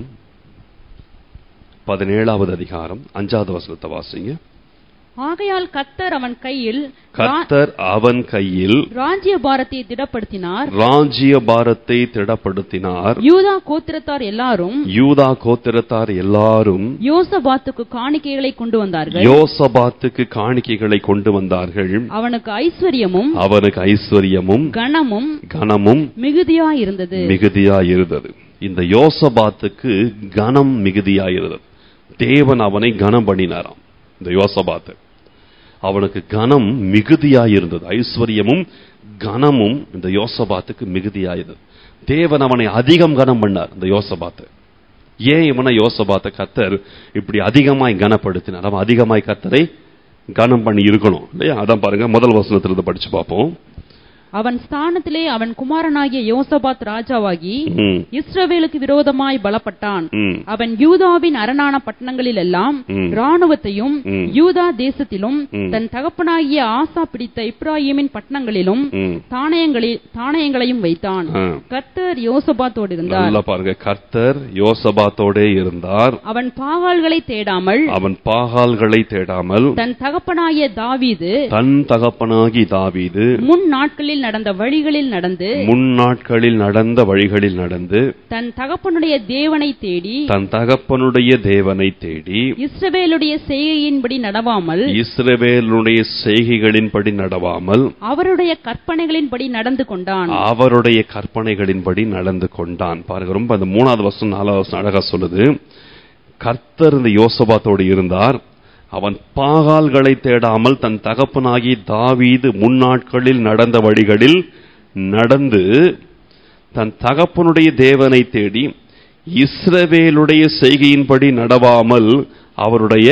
பதினேழாவது அதிகாரம் அஞ்சாவது வசனத்தை வாசிங்க ஆகையால் கத்தர் அவன் கையில் கர்த்தர் அவன் கையில் ராஜ்ய பாரத்தை திடப்படுத்தினார் ராஜ்ய பாரத்தை திடப்படுத்தினார் யூதா கோத்திரத்தார் எல்லாரும் யூதா கோத்திரத்தார் எல்லாரும் யோசபாத்துக்கு காணிக்கைகளை கொண்டு வந்தார்கள் யோசபாத்துக்கு காணிக்கைகளை கொண்டு வந்தார்கள் அவனுக்கு ஐஸ்வர்யமும் அவனுக்கு ஐஸ்வர்யமும் கனமும் கனமும் மிகுதியாய் இருந்தது மிகுதியா இருந்தது இந்த யோசபாத்துக்கு கனம் மிகுதியா இருந்தது தேவன் அவனை கனம் பண்ணினாராம் இந்த யோசபாத்து அவனுக்கு கனம் மிகுதியா இருந்தது ஐஸ்வர்யமும் கனமும் இந்த யோசபாத்துக்கு மிகுதியா இருந்தது தேவன் அவனை அதிகம் கனம் பண்ணார் இந்த யோசபாத்து ஏன் இவனை யோசபாத்த கத்தர் இப்படி அதிகமாய் கனப்படுத்தினார் அவன் அதிகமாய் கத்தரை கனம் பண்ணி இருக்கணும் இல்லையா அதான் பாருங்க முதல் வசனத்திலிருந்து படிச்சு பார்ப்போம் அவன் ஸ்தானத்திலே அவன் குமாரனாகிய யோசபாத் ராஜாவாகி ம், இஸ்ரவேலுக்கு விரோதமாய் பலப்பட்டான் ம், அவன் யூதாவின் அரணான பட்டணங்களில் எல்லாம் ம். ராணுவத்தையும் ம். யூதா தேசத்திலும் ம். தன் தகப்பனாகிய ஆசா பிடித்த இப்ராஹிமின் பட்டணங்களிலும் ம். தானியங்களில் தானியங்களையும் வைத்தான் ஆ. கர்த்தர் யோசபாத்தோடு இருந்தார் நல்லா பாருங்க கர்த்தர் யோசபாத்தோடே இருந்தார் அவன் பாகால்களை தேடாமல் அவன் பாகால்களை தேடாமல் தன் தகப்பனாகிய தாவீது தன் தகப்பனாகி தாவீது முன் நாட்களில் நடந்த வழிகளில் நடந்து முன் நாட்களில் நடந்த வழிகளில் நடந்து தன் தகப்பனுடைய தேவனை தேடி தன் தகப்பனுடைய தேவனை தேடி இஸ்ரவேலுடைய செய்கையின்படி நடவாமல் இஸ்ரவேலுடைய செய்கைகளின்படி நடவாமல் அவருடைய கற்பனைகளின்படி நடந்து கொண்டான் அவருடைய கற்பனைகளின்படி நடந்து கொண்டான் பாருங்க ரொம்ப அந்த மூணாவது வருஷம் நாலாவது வருஷம் அழகா சொல்லுது கர்த்தர் இந்த யோசபாத்தோடு இருந்தார் அவன் பாகால்களை தேடாமல் தன் தகப்பனாகி தாவீது முன்னாட்களில் நடந்த வழிகளில் நடந்து தன் தகப்பனுடைய தேவனை தேடி இஸ்ரவேலுடைய செய்கையின்படி நடவாமல் அவருடைய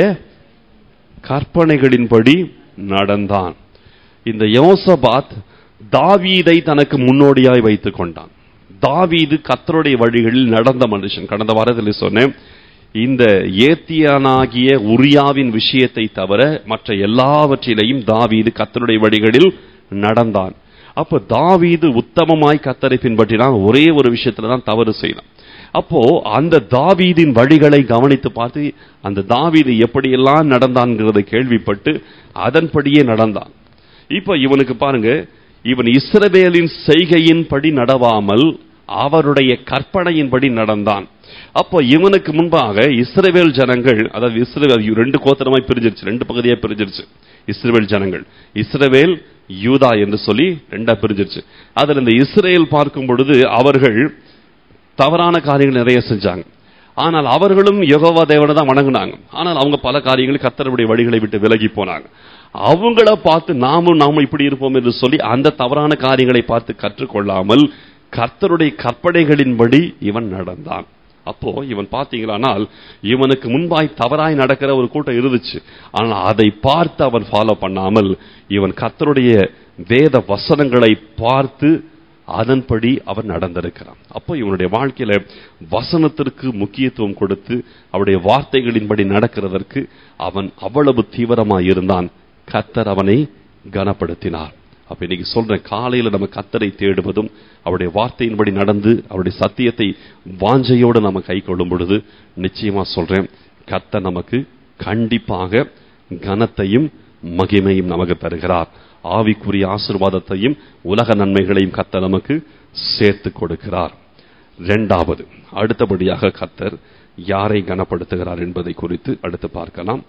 கற்பனைகளின்படி நடந்தான் இந்த யோசபாத் தாவீதை தனக்கு முன்னோடியாய் வைத்துக் கொண்டான் தாவீது கத்தருடைய வழிகளில் நடந்த மனுஷன் கடந்த வாரத்தில் சொன்னேன் இந்த ஏத்தியனாகிய உரியாவின் விஷயத்தை தவிர மற்ற எல்லாவற்றிலையும் தாவீது கத்தருடைய வழிகளில் நடந்தான் அப்ப தாவீது உத்தமமாய் கத்தரை பின்பற்றினான் ஒரே ஒரு விஷயத்துல தான் தவறு செய்தான் அப்போ அந்த தாவீதின் வழிகளை கவனித்து பார்த்து அந்த தாவீது எப்படியெல்லாம் நடந்தான்ங்கிறதை கேள்விப்பட்டு அதன்படியே நடந்தான் இப்ப இவனுக்கு பாருங்க இவன் இஸ்ரவேலின் செய்கையின்படி நடவாமல் அவருடைய கற்பனையின்படி நடந்தான் அப்போ இவனுக்கு முன்பாக இஸ்ரவேல் ஜனங்கள் அதாவது இஸ்ரவேல் ரெண்டு கோத்திரமாய் பிரிஞ்சிருச்சு ரெண்டு பகுதியா பிரிஞ்சிருச்சு இஸ்ரவேல் ஜனங்கள் இஸ்ரவேல் யூதா என்று சொல்லி ரெண்டா பிரிஞ்சிருச்சு அதுல இந்த இஸ்ரேல் பார்க்கும் பொழுது அவர்கள் தவறான காரியங்கள் நிறைய செஞ்சாங்க ஆனால் அவர்களும் யெகோவா தேவனை தான் வணங்குனாங்க ஆனால் அவங்க பல காரியங்கள் கர்த்தருடைய வழிகளை விட்டு விலகி போனாங்க அவங்கள பார்த்து நாமும் நாமும் இப்படி இருப்போம் என்று சொல்லி அந்த தவறான காரியங்களை பார்த்து கற்றுக்கொள்ளாமல் கர்த்தருடைய கற்பனைகளின்படி இவன் நடந்தான் அப்போ இவன் பார்த்தீங்களானால் இவனுக்கு முன்பாய் தவறாய் நடக்கிற ஒரு கூட்டம் இருந்துச்சு ஆனால் அதை பார்த்து அவன் ஃபாலோ பண்ணாமல் இவன் கர்த்தருடைய வேத வசனங்களை பார்த்து அதன்படி அவன் நடந்திருக்கிறான் அப்போ இவனுடைய வாழ்க்கையில வசனத்திற்கு முக்கியத்துவம் கொடுத்து அவருடைய வார்த்தைகளின்படி நடக்கிறதற்கு அவன் அவ்வளவு தீவிரமாய் இருந்தான் கத்தர் அவனை கனப்படுத்தினார் அப்ப இன்னைக்கு சொல்றேன் காலையில நம்ம கத்தரை தேடுவதும் அவருடைய வார்த்தையின்படி நடந்து அவருடைய சத்தியத்தை வாஞ்சையோடு நம்ம கை கொள்ளும் பொழுது நிச்சயமா சொல்றேன் கத்தர் நமக்கு கண்டிப்பாக கனத்தையும் மகிமையும் நமக்கு தருகிறார் ஆவிக்குரிய ஆசிர்வாதத்தையும் உலக நன்மைகளையும் கத்தர் நமக்கு சேர்த்து கொடுக்கிறார் இரண்டாவது அடுத்தபடியாக கத்தர் யாரை கனப்படுத்துகிறார் என்பதை குறித்து அடுத்து பார்க்கலாம்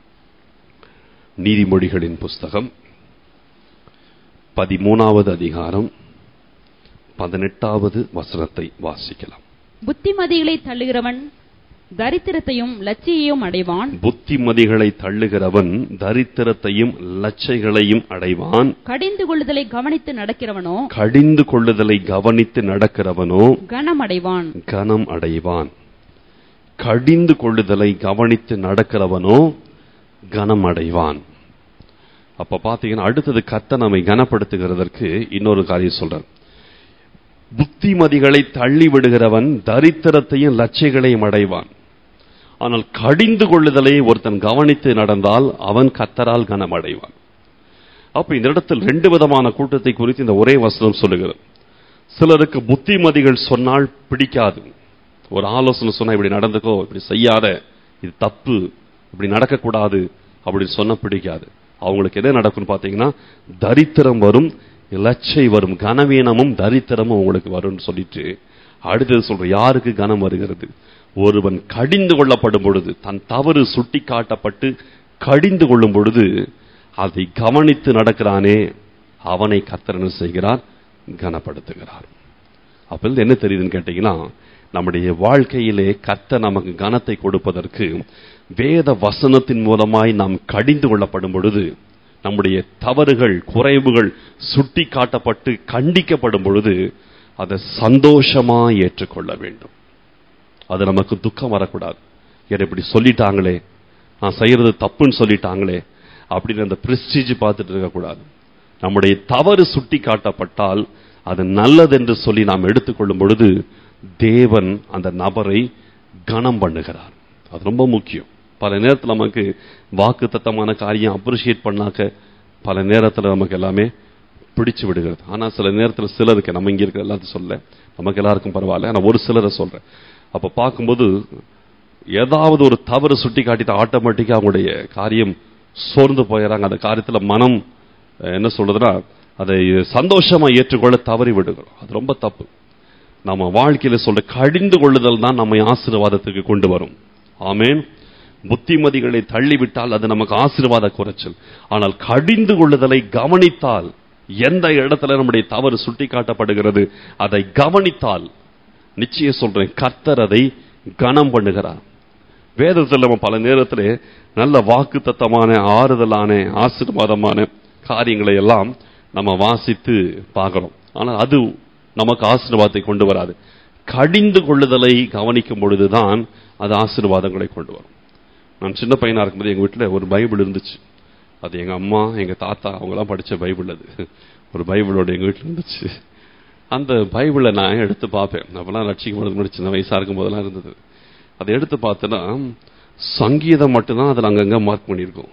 நீதிமொழிகளின் புஸ்தகம் பதிமூணாவது அதிகாரம் பதினெட்டாவது வசனத்தை வாசிக்கலாம் புத்திமதிகளை தள்ளுகிறவன் தரித்திரத்தையும் லட்சியையும் அடைவான் புத்திமதிகளை தள்ளுகிறவன் தரித்திரத்தையும் லட்சைகளையும் அடைவான் கடிந்து கொள்ளுதலை கவனித்து நடக்கிறவனோ கடிந்து கொள்ளுதலை கவனித்து நடக்கிறவனோ கனமடைவான் கனம் அடைவான் கடிந்து கொள்ளுதலை கவனித்து நடக்கிறவனோ கனம் அடைவான் அப்ப பாத்தீங்கன்னா அடுத்தது கத்த நம்மை கனப்படுத்துகிறதற்கு இன்னொரு காரியம் சொல்றார் புத்திமதிகளை தள்ளி விடுகிறவன் தரித்திரத்தையும் லட்சியங்களையும் அடைவான் ஆனால் கடிந்து கொள்ளுதலை ஒருத்தன் கவனித்து நடந்தால் அவன் கத்தரால் கனமடைவான் அப்ப இந்த இடத்தில் ரெண்டு விதமான கூட்டத்தை குறித்து இந்த ஒரே வசனம் சொல்லுகிறது சிலருக்கு புத்திமதிகள் சொன்னால் பிடிக்காது ஒரு ஆலோசனை சொன்னா இப்படி நடந்துக்கோ இப்படி செய்யாத இது தப்பு இப்படி நடக்கக்கூடாது அப்படின்னு சொன்ன பிடிக்காது அவங்களுக்கு என்ன நடக்கும்னு பாத்தீங்கன்னா தரித்திரம் வரும் இலச்சை வரும் கனவீனமும் தரித்திரமும் உங்களுக்கு வரும்னு சொல்லிட்டு அடுத்தது சொல்ற யாருக்கு கனம் வருகிறது ஒருவன் கடிந்து கொள்ளப்படும் பொழுது தன் தவறு சுட்டி காட்டப்பட்டு கடிந்து கொள்ளும் பொழுது அதை கவனித்து நடக்கிறானே அவனை கத்தரன செய்கிறார் கனப்படுத்துகிறார் அப்ப இது என்ன தெரியுதுன்னு கேட்டீங்கன்னா நம்முடைய வாழ்க்கையிலே கத்த நமக்கு கனத்தை கொடுப்பதற்கு வேத வசனத்தின் மூலமாய் நாம் கடிந்து கொள்ளப்படும் பொழுது நம்முடைய தவறுகள் குறைவுகள் சுட்டி காட்டப்பட்டு கண்டிக்கப்படும் பொழுது அதை சந்தோஷமா ஏற்றுக்கொள்ள வேண்டும் அது நமக்கு துக்கம் வரக்கூடாது என்னை இப்படி சொல்லிட்டாங்களே நான் செய்யறது தப்புன்னு சொல்லிட்டாங்களே அப்படின்னு அந்த பிரஸ்டீஜ் பார்த்துட்டு இருக்கக்கூடாது நம்முடைய தவறு சுட்டி காட்டப்பட்டால் அது நல்லதென்று சொல்லி நாம் எடுத்துக்கொள்ளும் பொழுது தேவன் அந்த நபரை கனம் பண்ணுகிறார் அது ரொம்ப முக்கியம் பல நேரத்தில் நமக்கு வாக்கு தத்தமான காரியம் அப்ரிஷியேட் பண்ணாக்க பல நேரத்தில் நமக்கு எல்லாமே பிடிச்சு விடுகிறது ஆனால் சில நேரத்தில் சிலருக்கு நம்ம இங்கே இருக்கிற எல்லாத்தையும் சொல்ல நமக்கு எல்லாருக்கும் பரவாயில்ல ஆனால் ஒரு சிலரை சொல்றேன் அப்போ பார்க்கும்போது ஏதாவது ஒரு தவறு சுட்டி காட்டிட்டு ஆட்டோமேட்டிக்காக அவங்களுடைய காரியம் சோர்ந்து போயிடறாங்க அந்த காரியத்தில் மனம் என்ன சொல்றதுன்னா அதை சந்தோஷமா ஏற்றுக்கொள்ள தவறி விடுகிறோம் அது ரொம்ப தப்பு நம்ம வாழ்க்கையில சொல்ற கடிந்து கொள்ளுதல் தான் நம்மை ஆசீர்வாதத்துக்கு கொண்டு வரும் ஆமேன் புத்திமதிகளை தள்ளிவிட்டால் அது நமக்கு ஆசீர்வாத குறைச்சல் ஆனால் கடிந்து கொள்ளுதலை கவனித்தால் எந்த இடத்துல நம்முடைய தவறு சுட்டி காட்டப்படுகிறது அதை கவனித்தால் நிச்சயம் சொல்றேன் கர்த்தர் அதை கனம் பண்ணுகிறார் வேதத்தில் நம்ம பல நேரத்தில் நல்ல வாக்கு தத்தமான ஆறுதலான ஆசீர்வாதமான காரியங்களை எல்லாம் நம்ம வாசித்து பார்க்கிறோம் ஆனால் அது நமக்கு ஆசீர்வாதத்தை கொண்டு வராது கடிந்து கொள்ளுதலை கவனிக்கும் பொழுதுதான் அது ஆசீர்வாதங்களை கொண்டு வரும் நான் சின்ன பையனா இருக்கும்போது எங்க வீட்டில் ஒரு பைபிள் இருந்துச்சு அது எங்க அம்மா எங்க தாத்தா அவங்களாம் படிச்ச பைபிள் அது ஒரு பைபிளோட எங்க வீட்டில் இருந்துச்சு அந்த பைபிளை நான் எடுத்து பார்ப்பேன் அப்பெல்லாம் ரட்சிக்கப்படுறது முன்னாடி சின்ன வயசா இருக்கும் போதெல்லாம் இருந்தது அதை எடுத்து பார்த்தேன்னா சங்கீதம் மட்டும்தான் அதில் அங்கங்க மார்க் பண்ணியிருக்கோம்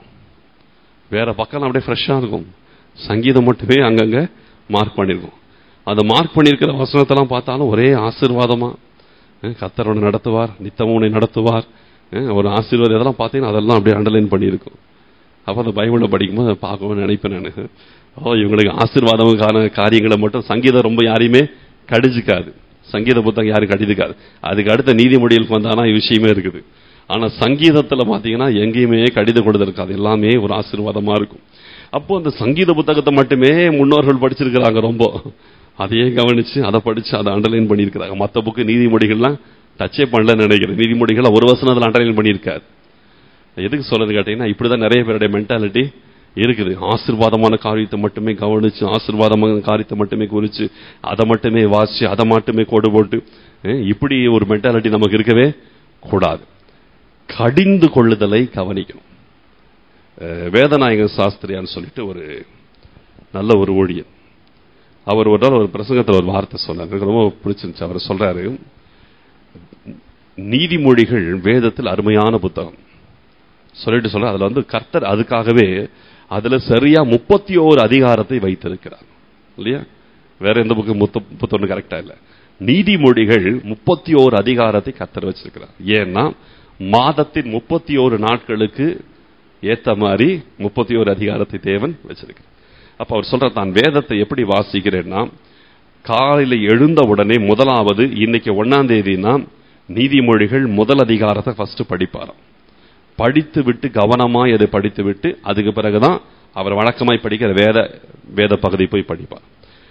வேற பக்கம் அப்படியே ஃப்ரெஷ்ஷாக இருக்கும் சங்கீதம் மட்டுமே அங்கங்க மார்க் பண்ணியிருக்கோம் அந்த மார்க் பண்ணியிருக்கிற வசனத்தெல்லாம் பார்த்தாலும் ஒரே ஆசீர்வாதமா கத்தரோட நடத்துவார் நித்தமும் உன்னை நடத்துவார் ஒரு ஆசீர்வாதம் இதெல்லாம் பார்த்தீங்கன்னா அதெல்லாம் அப்படியே அண்டர்லைன் பண்ணியிருக்கும் அப்போ அந்த பைபிளில் படிக்கும்போது அதை பார்க்கணும்னு நினைப்பேன் நான் ஓ இவங்களுக்கு ஆசீர்வாதமுக்கான காரியங்களை மட்டும் சங்கீதம் ரொம்ப யாரையுமே கடிஞ்சிக்காது சங்கீத புத்தகம் யாரும் கடிதுக்காது அதுக்கு அடுத்த நீதிமொழிகளுக்கு வந்தானா விஷயமே இருக்குது ஆனா சங்கீதத்துல பாத்தீங்கன்னா எங்கேயுமே கடிதம் கொடுத்து இருக்காது எல்லாமே ஒரு ஆசீர்வாதமா இருக்கும் அப்போ அந்த சங்கீத புத்தகத்தை மட்டுமே முன்னோர்கள் படிச்சிருக்கிறாங்க ரொம்ப அதையே கவனிச்சு அதை படிச்சு அதை அண்டர்லைன் பண்ணியிருக்கிறாங்க மற்ற புக்கு நீதிமொழிகள்லாம் டச்சே பண்ணலன்னு நினைக்கிறேன் நீதிமொழிகள் ஒரு வசனம் அதில் அண்டர்லைன் பண்ணியிருக்காரு எதுக்கு சொல்றது கேட்டீங்கன்னா இப்படிதான் நிறைய பேருடைய மென்டாலிட்டி இருக்குது ஆசீர்வாதமான காரியத்தை மட்டுமே கவனிச்சு ஆசீர்வாதமான காரியத்தை மட்டுமே குறிச்சு அதை மட்டுமே வாசிச்சு அதை மட்டுமே கோடு போட்டு அஹ், இப்படி ஒரு மென்டாலிட்டி நமக்கு இருக்கவே கூடாது கடிந்து கொள்ளுதலை கவனிக்கணும் அஹ், வேதநாயக சாஸ்திரியான்னு சொல்லிட்டு ஒரு நல்ல ஒரு ஊழியர் அவர் ஒரு நாள் ஒரு பிரசங்கத்தில் ஒரு வார்த்தை சொன்னார் எனக்கு ரொம்ப பிடிச்சிருந்துச்சு அவர் சொல்றாரு நீதிமொழிகள் வேதத்தில் அருமையான புத்தகம் சொல்லிட்டு சொல்ற அதுல வந்து கர்த்தர் அதுக்காகவே அதுல சரியா முப்பத்தி ஓரு அதிகாரத்தை வைத்திருக்கிறார் இல்லையா வேற எந்த புக்கு முப்பத்தொன்னு கரெக்டா இல்ல நீதிமொழிகள் முப்பத்தி ஓரு அதிகாரத்தை கர்த்தர் வச்சிருக்கிறார் ஏன்னா மாதத்தின் முப்பத்தி ஓரு நாட்களுக்கு ஏத்த மாதிரி முப்பத்தி ஓரு அதிகாரத்தை தேவன் வச்சிருக்கிறார் அப்ப அவர் சொல்ற தான் வேதத்தை எப்படி வாசிக்கிறேன்னா காலையில எழுந்த உடனே முதலாவது இன்னைக்கு ஒன்னாம் தேதினா நீதிமொழிகள் முதல் அதிகாரத்தை ஃபர்ஸ்ட் படிப்பாராம் படித்து விட்டு கவனமாய் அதை படித்து விட்டு அதுக்கு பிறகுதான் அவர் வழக்கமாய் படிக்கிற வேத வேத பகுதி போய் படிப்பார்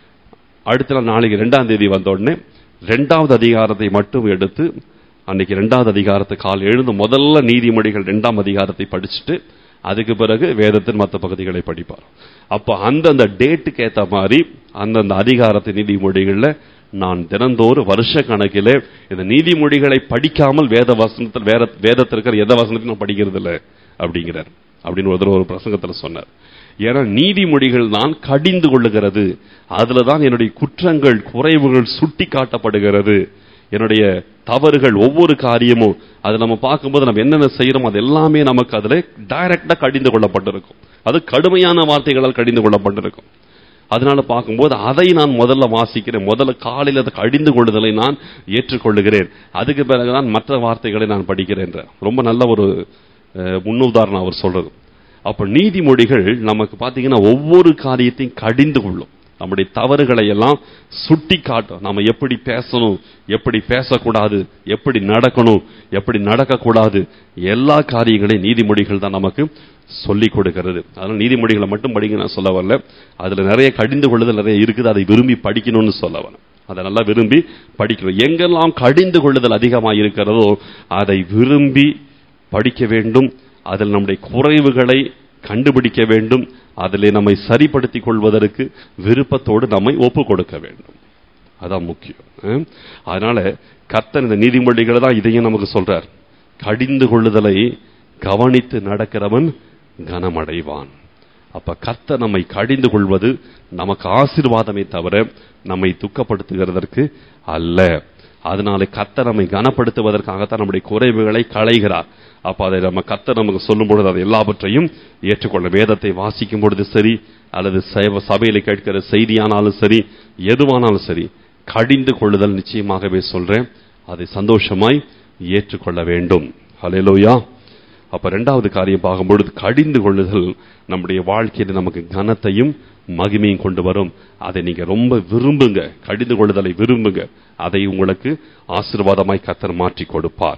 அடுத்த நாள் நாளைக்கு ரெண்டாம் தேதி வந்த உடனே ரெண்டாவது அதிகாரத்தை மட்டும் எடுத்து அன்னைக்கு ரெண்டாவது அதிகாரத்தை கால் எழுந்து முதல்ல நீதிமொழிகள் ரெண்டாம் அதிகாரத்தை படிச்சுட்டு அதுக்கு பிறகு வேதத்தின் மற்ற பகுதிகளை படிப்பார் அப்போ அந்தந்த டேட்டுக்கு ஏத்த மாதிரி அந்தந்த அதிகாரத்தை நீதிமொழிகள்ல நான் தினந்தோறும் வருஷ கணக்கிலே இந்த நீதிமொழிகளை படிக்காமல் வேத வசனத்தில் வேற வேதத்தில் இருக்கிற எந்த வசனத்தையும் நான் படிக்கிறது இல்லை அப்படிங்கிறார் அப்படின்னு ஒரு தடவை ஒரு பிரசங்கத்துல சொன்னார் ஏன்னா நீதிமொழிகள் தான் கடிந்து கொள்ளுகிறது அதுல தான் என்னுடைய குற்றங்கள் குறைவுகள் சுட்டி காட்டப்படுகிறது என்னுடைய தவறுகள் ஒவ்வொரு காரியமும் அதை நம்ம பார்க்கும்போது நம்ம என்னென்ன செய்யறோம் அது எல்லாமே நமக்கு அதுல டைரக்டா கடிந்து கொள்ளப்பட்டிருக்கும் அது கடுமையான வார்த்தைகளால் கடிந்து கொள்ளப்பட்டிருக்கும் அதனால பார்க்கும்போது அதை நான் முதல்ல வாசிக்கிறேன் முதல்ல காலையில் அதை கடிந்து கொள்ளுதலை நான் ஏற்றுக்கொள்ளுகிறேன் அதுக்கு பிறகுதான் மற்ற வார்த்தைகளை நான் படிக்கிறேன் ரொம்ப நல்ல ஒரு அஹ், முன்னுதாரணம் அவர் சொல்றது அப்ப நீதிமொழிகள் நமக்கு பாத்தீங்கன்னா ஒவ்வொரு காரியத்தையும் கடிந்து கொள்ளும் நம்முடைய தவறுகளை எல்லாம் சுட்டி காட்டும் நம்ம எப்படி பேசணும் எப்படி பேசக்கூடாது எப்படி நடக்கணும் எப்படி நடக்கக்கூடாது எல்லா காரியங்களையும் நீதிமொழிகள் தான் நமக்கு சொல்லிக் கொடுக்கிறது அதனால நீதிமொழிகளை மட்டும் படிங்க நான் சொல்ல வரல அதுல நிறைய கடிந்து கொள்ளுதல் நிறைய இருக்குது அதை விரும்பி படிக்கணும்னு சொல்ல வரேன் அதை நல்லா விரும்பி படிக்கணும் எங்கெல்லாம் கடிந்து கொள்ளுதல் அதிகமாக இருக்கிறதோ அதை விரும்பி படிக்க வேண்டும் அதில் நம்முடைய குறைவுகளை கண்டுபிடிக்க வேண்டும் அதிலே நம்மை சரிப்படுத்திக் கொள்வதற்கு விருப்பத்தோடு நம்மை ஒப்பு கொடுக்க வேண்டும் அதான் முக்கியம் அஹ். அதனால கர்த்தர் இந்த நீதிமொழிகளை தான் இதையும் நமக்கு சொல்றார் கடிந்து கொள்ளுதலை கவனித்து நடக்கிறவன் கனமடைவான் அப்ப கர்த்தர் நம்மை கடிந்து கொள்வது நமக்கு ஆசீர்வாதமே தவிர நம்மை துக்கப்படுத்துகிறதற்கு அல்ல அதனால கர்த்தர் நம்மை கனப்படுத்துவதற்காகத்தான் நம்முடைய குறைவுகளை களைகிறார் அப்ப அதை நம்ம கர்த்தர் நமக்கு சொல்லும் பொழுது அதை எல்லாவற்றையும் ஏற்றுக்கொள்ள வேதத்தை வாசிக்கும் பொழுது சரி அல்லது சைவ சபையில கேட்கிற செய்தியானாலும் சரி எதுவானாலும் சரி கடிந்து கொள்ளுதல் நிச்சயமாகவே சொல்றேன் அதை சந்தோஷமாய் ஏற்றுக்கொள்ள வேண்டும் ஹalleluya அப்ப ரெண்டாவது காரியம் பார்க்கும்பொழுது கடிந்து கொள்ளுதல் நம்முடைய வாழ்க்கையில நமக்கு கனத்தையும் மகிமையும் கொண்டு வரும் அதை நீங்க ரொம்ப விரும்புங்க கடிந்து கொள்ளுதலை விரும்புங்க அதை உங்களுக்கு ஆசீர்வாதமாய் கத்தர் மாற்றி கொடுப்பார்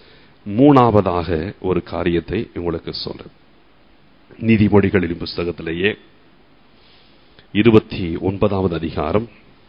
மூணாவதாக ஒரு காரியத்தை உங்களுக்கு சொல்றேன் நீதிமொழிகளின் புஸ்தகத்திலேயே இருபத்தி ஒன்பதாவது அதிகாரம்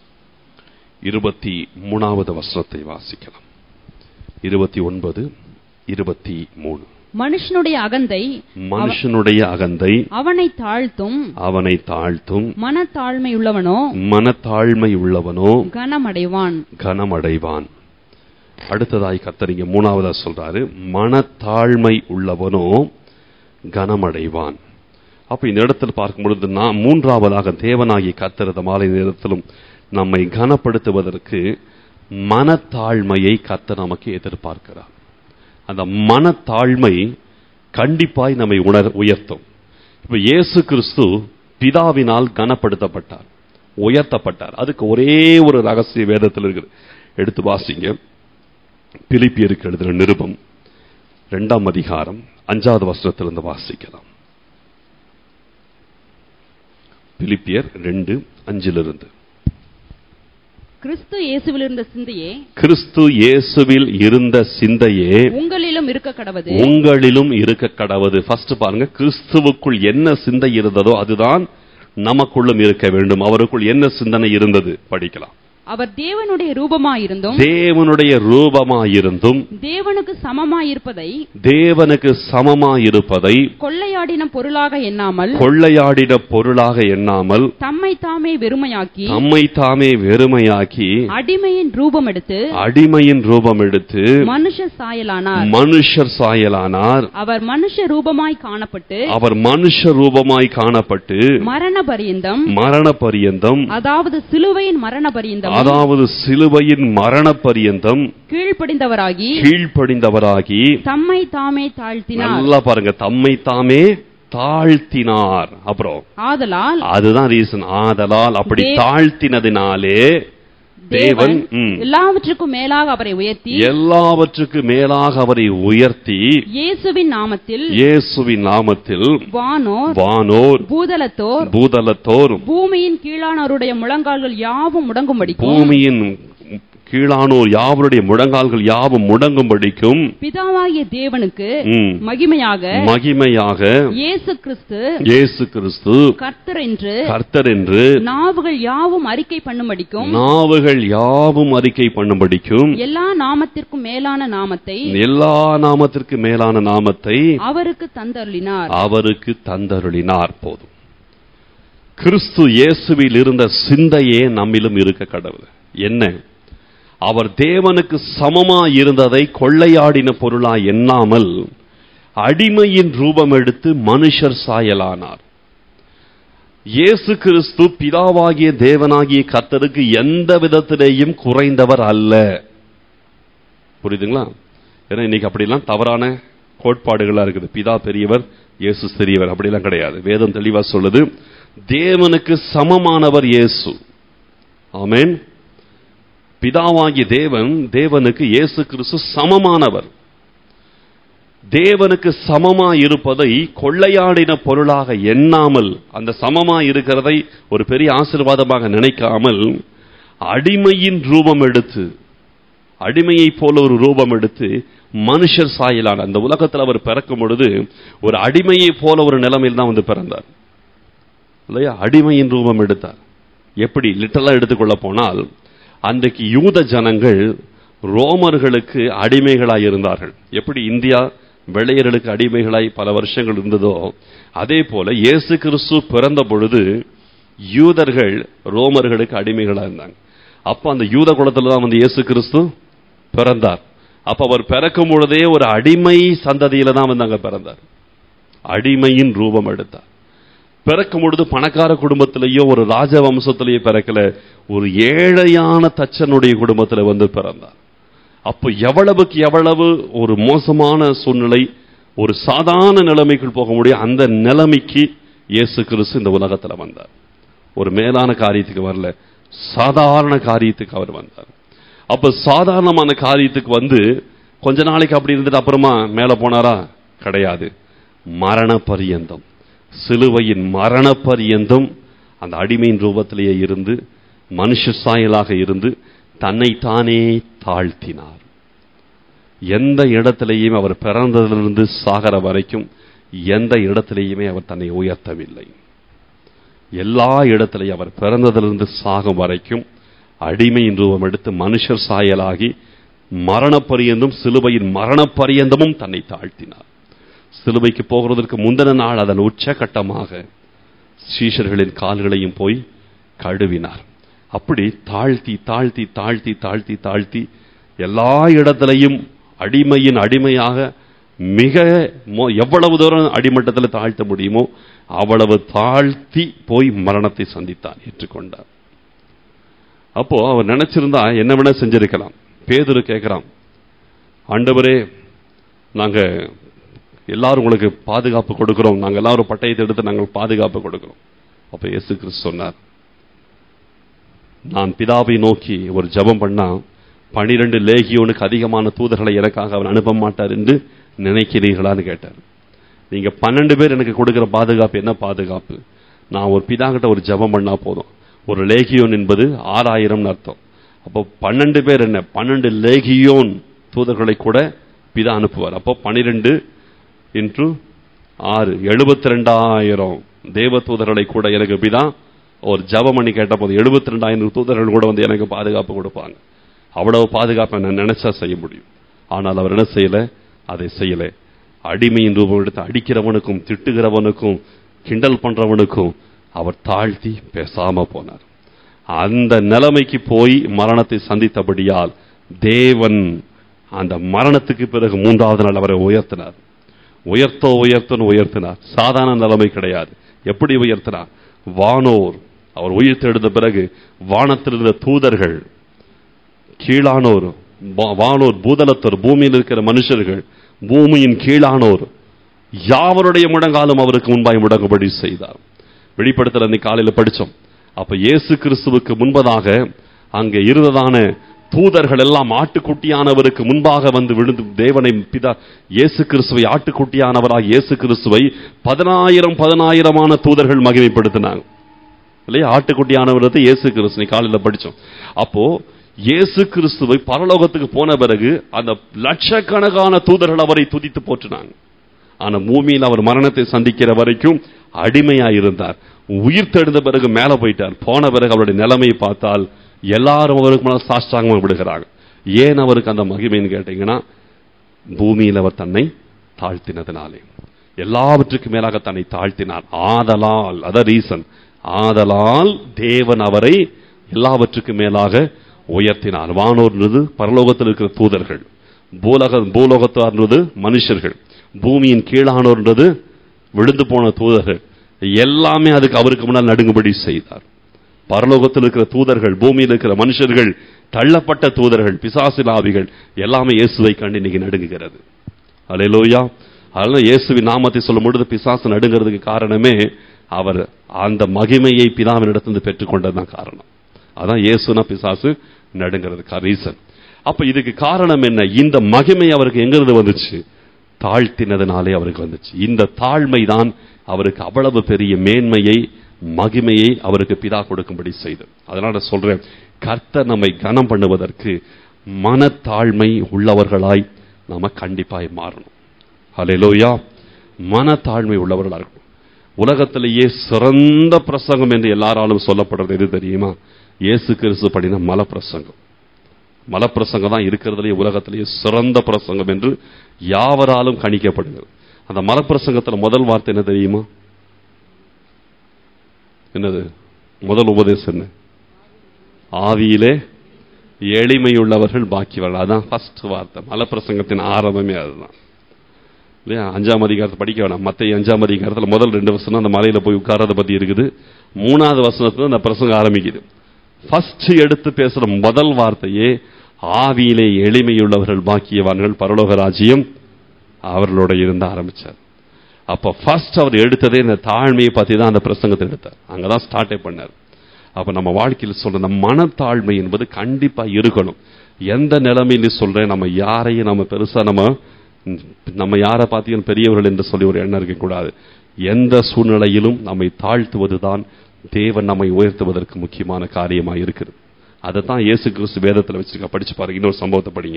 இருபத்தி மூணாவது வசனத்தை வாசிக்கலாம் இருபத்தி ஒன்பது இருபத்தி மூணு மனுஷனுடைய அகந்தை மனுஷனுடைய அகந்தை அவனை தாழ்த்தும் அவனை தாழ்த்தும் மனத்தாழ்மை உள்ளவனோ மனத்தாழ்மை உள்ளவனோ கனமடைவான் கனமடைவான் அடுத்ததாய் கத்தரிங்க மூணாவதா சொல்றாரு மனத்தாழ்மை உள்ளவனோ கனமடைவான் அப்ப இந்த இடத்துல பார்க்கும் பொழுது நான் மூன்றாவதாக தேவனாகி கத்தரத மாலை நேரத்திலும் நம்மை கனப்படுத்துவதற்கு மனத்தாழ்மையை கத்த நமக்கு எதிர்பார்க்கிறார் அந்த மனத்தாழ்மை கண்டிப்பாய் நம்மை உணர் உயர்த்தும் இப்ப இயேசு கிறிஸ்து பிதாவினால் கனப்படுத்தப்பட்டார் உயர்த்தப்பட்டார் அதுக்கு ஒரே ஒரு ரகசிய வேதத்தில் இருக்குது எடுத்து வாசிங்க பிலிப்பியருக்கு எழுதுகிற நிருபம் இரண்டாம் அதிகாரம் அஞ்சாவது வசனத்திலிருந்து வாசிக்கலாம் பிலிப்பியர் ரெண்டு அஞ்சிலிருந்து கிறிஸ்து இயேசுவில் இருந்த சிந்தையே கிறிஸ்து இயேசுவில் இருந்த சிந்தையே உங்களிலும் இருக்க கடவது உங்களிலும் இருக்க கடவுது ஃபர்ஸ்ட் பாருங்க கிறிஸ்துவுக்குள் என்ன சிந்தை இருந்ததோ அதுதான் நமக்குள்ளும் இருக்க வேண்டும் அவருக்குள் என்ன சிந்தனை இருந்தது படிக்கலாம் அவர் தேவனுடைய ரூபமாயிருந்தும் தேவனுடைய ரூபமாயிருந்தும் தேவனுக்கு சமமாயிருப்பதை தேவனுக்கு சமமாயிருப்பதை கொள்ளையாடின பொருளாக எண்ணாமல் கொள்ளையாடின பொருளாக எண்ணாமல் தம்மை தாமே வெறுமையாக்கி தம்மை தாமே வெறுமையாக்கி அடிமையின் ரூபம் எடுத்து அடிமையின் ரூபம் எடுத்து மனுஷ சாயலானார் மனுஷர் சாயலானார் அவர் மனுஷ ரூபமாய் காணப்பட்டு அவர் மனுஷ ரூபமாய் காணப்பட்டு மரண பரியந்தம் மரண பரியந்தம் அதாவது சிலுவையின் மரண பரியந்தம் அதாவது சிலுவையின் மரண பரியந்தம் கீழ்ப்படிந்தவராகி கீழ்ப்படிந்தவராகி தம்மை தாமே தாழ்த்தினார் நல்லா பாருங்க தம்மை தாமே தாழ்த்தினார் அப்புறம் ஆதலால் அதுதான் ரீசன் ஆதலால் அப்படி தே- தாழ்த்தினதினாலே தேவன் ம், எல்லாவற்றுக்கும் மேலாக அவரை உயர்த்தி எல்லாவற்றுக்கு மேலாக அவரை உயர்த்தி இயேசுவின் நாமத்தில் இயேசுவின் நாமத்தில் வானோர் வானோர் பூதலத்தோர் பூதலத்தோர் பூமியின் கீழானோருடைய முழங்கால்கள் யாவும் முடங்கும்படிக்கும் பூமியின் கீழானோர் யாவருடைய முழங்கால்கள் யாவும் முடங்கும்படிக்கும் பிதாவாகிய தேவனுக்கு ம், மகிமையாக மகிமையாக இயேசு கிறிஸ்து இயேசு கிறிஸ்து கர்த்தர் என்று கர்த்தர் என்று நாவுகள் யாவும் அறிக்கை பண்ணும்படிக்கும் நாவுகள் யாவும் அறிக்கை பண்ணும்படிக்கும் எல்லா நாமத்திற்கும் மேலான நாமத்தை எல்லா நாமத்திற்கு மேலான நாமத்தை அவருக்கு தந்தருளினார் அவருக்கு தந்தருளினார் போதும் கிறிஸ்து இயேசுவில் இருந்த சிந்தையே நம்மிலும் இருக்க கடவுள் என்ன அவர் தேவனுக்கு சமமா இருந்ததை கொள்ளையாடின பொருளா எண்ணாமல் அடிமையின் ரூபம் எடுத்து மனுஷர் சாயலானார் இயேசு கிறிஸ்து பிதாவாகிய தேவனாகிய கர்த்தருக்கு எந்த விதத்திலேயும் குறைந்தவர் அல்ல புரியுதுங்களா ஏன்னா இன்னைக்கு அப்படிலாம் தவறான கோட்பாடுகளா இருக்குது பிதா பெரியவர் இயேசு சிறியவர் அப்படிலாம் கிடையாது வேதம் தெளிவா சொல்லுது தேவனுக்கு சமமானவர் இயேசு ஆமென் பிதாவாகிய தேவன் தேவனுக்கு இயேசு கிறிஸ்து சமமானவர் தேவனுக்கு சமமா இருப்பதை கொள்ளையாடின பொருளாக எண்ணாமல் அந்த சமமா இருக்கிறதை ஒரு பெரிய ஆசீர்வாதமாக நினைக்காமல் அடிமையின் ரூபம் எடுத்து அடிமையை போல ஒரு ரூபம் எடுத்து மனுஷர் சாயலான அந்த உலகத்தில் அவர் பிறக்கும் பொழுது ஒரு அடிமையை போல ஒரு நிலைமையில் தான் வந்து பிறந்தார் இல்லையா அடிமையின் ரூபம் எடுத்தார் எப்படி லிட்டலா எடுத்துக்கொள்ள போனால் அன்றைக்கு யூத ஜனங்கள் ரோமர்களுக்கு அடிமைகளாய் இருந்தார்கள் எப்படி இந்தியா வெள்ளையர்களுக்கு அடிமைகளாய் பல வருஷங்கள் இருந்ததோ அதே போல இயேசு கிறிஸ்து பிறந்த பொழுது யூதர்கள் ரோமர்களுக்கு அடிமைகளா இருந்தாங்க அப்ப அந்த யூத குலத்துல தான் வந்து இயேசு கிறிஸ்து பிறந்தார் அப்ப அவர் பிறக்கும் பொழுதே ஒரு அடிமை சந்ததியில தான் வந்து அங்க பிறந்தார் அடிமையின் ரூபம் எடுத்தார் பிறக்கும் பொழுது பணக்கார குடும்பத்திலேயோ ஒரு ராஜ வம்சத்திலேயோ பிறக்கல ஒரு ஏழையான தச்சனுடைய குடும்பத்தில் வந்து பிறந்தார் அப்போ எவ்வளவுக்கு எவ்வளவு ஒரு மோசமான சூழ்நிலை ஒரு சாதாரண நிலைமைக்குள் போக முடியும் அந்த நிலைமைக்கு இயேசு கிறிஸ்து இந்த உலகத்தில் வந்தார் ஒரு மேலான காரியத்துக்கு வரல சாதாரண காரியத்துக்கு அவர் வந்தார் அப்ப சாதாரணமான காரியத்துக்கு வந்து கொஞ்ச நாளைக்கு அப்படி இருந்துட்டு அப்புறமா மேல போனாரா கிடையாது மரண பரியந்தம் சிலுவையின் மரண பரியந்தம் அந்த அடிமையின் ரூபத்திலேயே இருந்து மனுஷ சாயலாக இருந்து தன்னை தானே தாழ்த்தினார் எந்த இடத்திலேயுமே அவர் பிறந்ததிலிருந்து சாகர வரைக்கும் எந்த இடத்திலேயுமே அவர் தன்னை உயர்த்தவில்லை எல்லா இடத்திலையும் அவர் பிறந்ததிலிருந்து சாகும் வரைக்கும் அடிமையின் ரூபம் எடுத்து மனுஷர் சாயலாகி மரணப்பரியந்தும் சிலுவையின் மரணப்பரியந்தமும் தன்னை தாழ்த்தினார் சிலுவைக்கு போகிறதற்கு முந்தின நாள் அதன் உச்சகட்டமாக சீஷர்களின் கால்களையும் போய் கழுவினார் அப்படி தாழ்த்தி தாழ்த்தி தாழ்த்தி தாழ்த்தி தாழ்த்தி எல்லா இடத்திலையும் அடிமையின் அடிமையாக மிக மோ- எவ்வளவு தூரம் அடிமட்டத்தில் தாழ்த்த முடியுமோ அவ்வளவு தாழ்த்தி போய் மரணத்தை சந்தித்தார் ஏற்றுக்கொண்டார் அப்போ அவர் நினைச்சிருந்தா என்ன வேணா செஞ்சிருக்கலாம் பேதுரு கேட்கிறான் ஆண்டவரே நாங்க எல்லாரும் உங்களுக்கு பாதுகாப்பு கொடுக்கிறோம் நாங்க எல்லாரும் பட்டயத்தை எடுத்து நாங்கள் பாதுகாப்பு கொடுக்கிறோம் அப்ப இயேசு கிறிஸ்து சொன்னார் நான் பிதாவை நோக்கி ஒரு ஜெபம் பண்ணா பனிரெண்டு லேகியோனுக்கு அதிகமான தூதர்களை எனக்காக அவர் அனுப்ப மாட்டார் என்று நினைக்கிறீர்களான்னு கேட்டார் நீங்க பன்னெண்டு பேர் எனக்கு கொடுக்கிற பாதுகாப்பு என்ன பாதுகாப்பு நான் ஒரு பிதா கிட்ட ஒரு ஜெபம் பண்ணா போதும் ஒரு லேகியோன் என்பது ஆறாயிரம் அர்த்தம் அப்போ பன்னெண்டு பேர் என்ன பன்னெண்டு லேகியோன் தூதர்களை கூட பிதா அனுப்புவார் அப்போ பனிரெண்டு இன்று ஆறு எழுபத்தி ரெண்டாயிரம் தேவ தூதர்களை கூட எனக்கு பிதா ஒரு ஜெபம் பண்ணி கேட்ட போது எழுபத்தி ரெண்டாயிரம் தூதர்கள் கூட வந்து எனக்கு பாதுகாப்பு கொடுப்பாங்க அவ்வளவு பாதுகாப்பை நான் நினைச்சா செய்ய முடியும் ஆனால் அவர் என்ன செய்யல அதை செய்யல அடிமையின் ரூபம் எடுத்து அடிக்கிறவனுக்கும் திட்டுகிறவனுக்கும் கிண்டல் பண்றவனுக்கும் அவர் தாழ்த்தி பேசாம போனார் அந்த நிலைமைக்கு போய் மரணத்தை சந்தித்தபடியால் தேவன் அந்த மரணத்துக்கு பிறகு மூன்றாவது நாள் அவரை உயர்த்தினார் உயர்த்தோ உயர்த்தன்னு உயர்த்தினார் சாதாரண நிலைமை கிடையாது எப்படி உயர்த்தினார் வானோர் அவர் உயிர்த்தெழுந்த பிறகு வானத்தில் இருந்த தூதர்கள் கீழானோர் வா- வானோர் பூதலத்தோர் பூமியில் இருக்கிற மனுஷர்கள் பூமியின் கீழானோர் யாவருடைய முழங்காலும் அவருக்கு முன்பாய் முடங்கும்படி செய்தார் வெளிப்படுத்தல அன்னைக்கு காலையில படிச்சோம் அப்ப இயேசு கிறிஸ்துவுக்கு முன்பதாக அங்கே இருந்ததான தூதர்கள் எல்லாம் ஆட்டுக்குட்டியானவருக்கு முன்பாக வந்து விழுந்து தேவனை பிதா இயேசு கிறிஸ்துவை ஆட்டுக்குட்டியானவராக இயேசு கிறிஸ்துவை பதினாயிரம் பதினாயிரமான தூதர்கள் மகிமைப்படுத்தினாங்க இல்லையா ஆட்டுக்குட்டியானவரது இயேசு கிறிஸ்து இன்னைக்கு காலையில படிச்சோம் அப்போ இயேசு கிறிஸ்துவை பரலோகத்துக்கு போன பிறகு அந்த லட்சக்கணக்கான தூதர்கள் அவரை துதித்து போற்றினாங்க ஆனா பூமியில் அவர் மரணத்தை சந்திக்கிற வரைக்கும் அடிமையா இருந்தார் உயிர் தெழுந்த பிறகு மேல போயிட்டார் போன பிறகு அவருடைய நிலைமையை பார்த்தால் எல்லாரும் அவருக்கு மேல சாஷ்டாங்கமா விடுகிறாங்க ஏன் அவருக்கு அந்த மகிமைன்னு கேட்டீங்கன்னா பூமியில் அவர் தன்னை தாழ்த்தினதுனாலே எல்லாவற்றுக்கும் மேலாக தன்னை தாழ்த்தினார் ஆதலால் அத ரீசன் ஆதலால் தேவன் அவரை எல்லாவற்றுக்கும் மேலாக உயர்த்தினார் வானோர்ன்றது பரலோகத்தில் இருக்கிற தூதர்கள் பூலக பூலோகத்தார்ன்றது மனுஷர்கள் பூமியின் கீழானோர்ன்றது விழுந்து போன தூதர்கள் எல்லாமே அதுக்கு அவருக்கு முன்னால் நடுங்கும்படி செய்தார் பரலோகத்தில் இருக்கிற தூதர்கள் பூமியில் இருக்கிற மனுஷர்கள் தள்ளப்பட்ட தூதர்கள் பிசாசிலாவிகள் எல்லாமே இயேசுவை கண்டு இன்னைக்கு நடுங்குகிறது அலையலோயா அதனால இயேசுவின் நாமத்தை சொல்லும் பொழுது பிசாசு நடுங்கிறதுக்கு காரணமே அவர் அந்த மகிமையை பிதாவினிடத்திலிருந்து பெற்றுக்கொண்டதுதான் காரணம் அதான் இயேசுனா பிசாசு நடுங்கிறதுக்கு ரீசன் அப்ப இதுக்கு காரணம் என்ன இந்த மகிமை அவருக்கு எங்கிருந்து வந்துச்சு தாழ்த்தினதுனாலே அவருக்கு வந்துச்சு இந்த தாழ்மை தான் அவருக்கு அவ்வளவு பெரிய மேன்மையை மகிமையை அவருக்கு பிதா கொடுக்கும்படி செய்தது அதனால நான் சொல்றேன் கர்த்தர் நம்மை கனம் பண்ணுவதற்கு மனத்தாழ்மை உள்ளவர்களாய் நாம கண்டிப்பாய் மாறணும் ஹalleluya மனத்தாழ்மை உள்ளவர்களா இருக்கணும் உலகத்திலேயே சிறந்த பிரசங்கம் என்று எல்லாராலும் சொல்லப்படுறது எது தெரியுமா இயேசு கிறிஸ்து படின மல பிரசங்கம் மல பிரசங்கம் தான் இருக்கிறதுலேயே உலகத்திலேயே சிறந்த பிரசங்கம் என்று யாவராலும் கணிக்கப்படுகிறது அந்த மல பிரசங்கத்துல முதல் வார்த்தை என்ன தெரியுமா என்னது முதல் உபதேசம் என்ன ஆவியிலே எளிமையுள்ளவர்கள் பாக்கியவர்கள் அதான் ஃபர்ஸ்ட் வார்த்தை மல பிரசங்கத்தின் ஆரம்பமே அதுதான் இல்லையா அஞ்சாம் அதிகாரத்தை படிக்க வேணாம் மற்ற அஞ்சாம் அதிகாரத்தில் முதல் ரெண்டு வசனம் அந்த மலையில போய் உட்காரத பத்தி இருக்குது மூணாவது வசனத்துல அந்த பிரசங்கம் ஆரம்பிக்குது ஃபர்ஸ்ட் எடுத்து பேசுற முதல் வார்த்தையே ஆவியிலே எளிமையுள்ளவர்கள் பாக்கியவான்கள் பரலோக ராஜ்யம் அவர்களோட இருந்து ஆரம்பிச்சார் அப்ப ஃபர்ஸ்ட் அவர் எடுத்ததே இந்த தாழ்மையை பத்தி தான் அந்த பிரசங்கத்தை எடுத்தார் அங்கதான் ஸ்டார்டே பண்ணார் அப்ப நம்ம வாழ்க்கையில் சொல்ற நம்ம மனத்தாழ்மை என்பது கண்டிப்பா இருக்கணும் எந்த நிலைமையில சொல்றேன் நம்ம யாரையும் நம்ம பெருசா நம்ம நம்ம யாரை பார்த்தீங்கன்னா பெரியவர்கள் என்று சொல்லி ஒரு எண்ணம் இருக்கக்கூடாது எந்த சூழ்நிலையிலும் நம்மை தாழ்த்துவதுதான் தேவன் நம்மை உயர்த்துவதற்கு முக்கியமான காரியமாக இருக்குது அதை தான் இயேசு கிறிஸ்து வேதத்தில் வச்சிருக்க படிச்சு பாருங்க இன்னொரு சம்பவத்தை படிங்க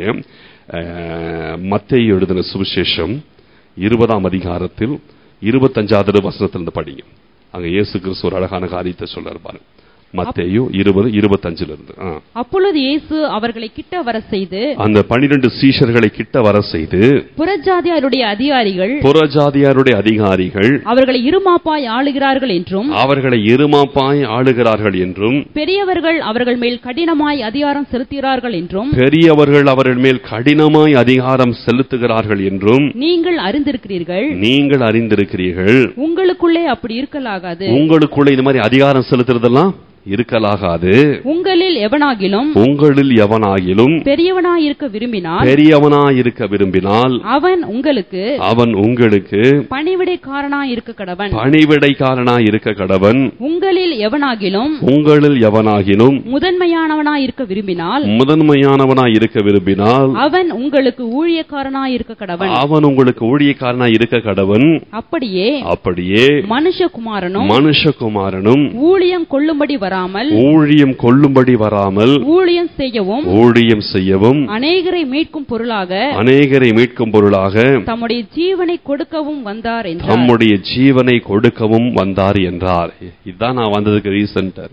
மத்திய எழுதின சுவிசேஷம் இருபதாம் அதிகாரத்தில் இருபத்தஞ்சாவது வசனத்திலிருந்து படிங்க அங்க இயேசு கிறிஸ்து ஒரு அழகான காரியத்தை சொல்றாரு பாருங்க மத்தேயு இருபது இருபத்தஞ்சுல இருந்து ஆ. அப்பொழுது இயேசு அவர்களை கிட்ட வர செய்து அந்த பனிரெண்டு சீஷர்களை கிட்ட வர செய்து புறஜாதியாருடைய அதிகாரிகள் புறஜாதியாருடைய அதிகாரிகள் அவர்களை இருமாப்பாய் ஆளுகிறார்கள் என்றும் அவர்களை இருமாப்பாய் ஆளுகிறார்கள் என்றும் பெரியவர்கள் அவர்கள் மேல் கடினமாய் அதிகாரம் செலுத்துகிறார்கள் என்றும் பெரியவர்கள் அவர்கள் மேல் கடினமாய் அதிகாரம் செலுத்துகிறார்கள் என்றும் நீங்கள் அறிந்திருக்கிறீர்கள் நீங்கள் அறிந்திருக்கிறீர்கள் உங்களுக்குள்ளே அப்படி இருக்கலாகாது உங்களுக்குள்ள இந்த மாதிரி அதிகாரம் செலுத்துறதெல்லாம் இருக்கலாகாது உங்களில் எவனாகிலும் உங்களில் எவனாகிலும் பெரியவனாய் இருக்க விரும்பினால் பெரியவனாய் இருக்க விரும்பினால் அவன் உங்களுக்கு அவன் உங்களுக்கு பணிவிடைக்காரனாய் இருக்க கடவன் பணிவிடைக்காரனாய் இருக்க கடவன் உங்களில் எவனாகிலும் உங்களில் எவனாகிலும் முதன்மையானவனாய் இருக்க விரும்பினால் முதன்மையானவனாய் இருக்க விரும்பினால் அவன் உங்களுக்கு ஊழியக்காரனாய் இருக்க கடவன் அவன் உங்களுக்கு ஊழியக்காரனாய் இருக்க கடவன் அப்படியே அப்படியே மனுஷகுமாரனும் மனுஷகுமாரனும் ஊழியம் கொள்ளும்படி வராமல் வராமல் ஊழியம் கொள்ளும்படி வராமல் ஊழியம் செய்யவும் ஊழியம் செய்யவும் அநேகரை மீட்கும் பொருளாக அநேகரை மீட்கும் பொருளாக தம்முடைய ஜீவனை கொடுக்கவும் வந்தார் என்றார் தம்முடைய ஜீவனை கொடுக்கவும் வந்தார் என்றார் இதுதான் நான் வந்ததுக்கு ரீசன்டர்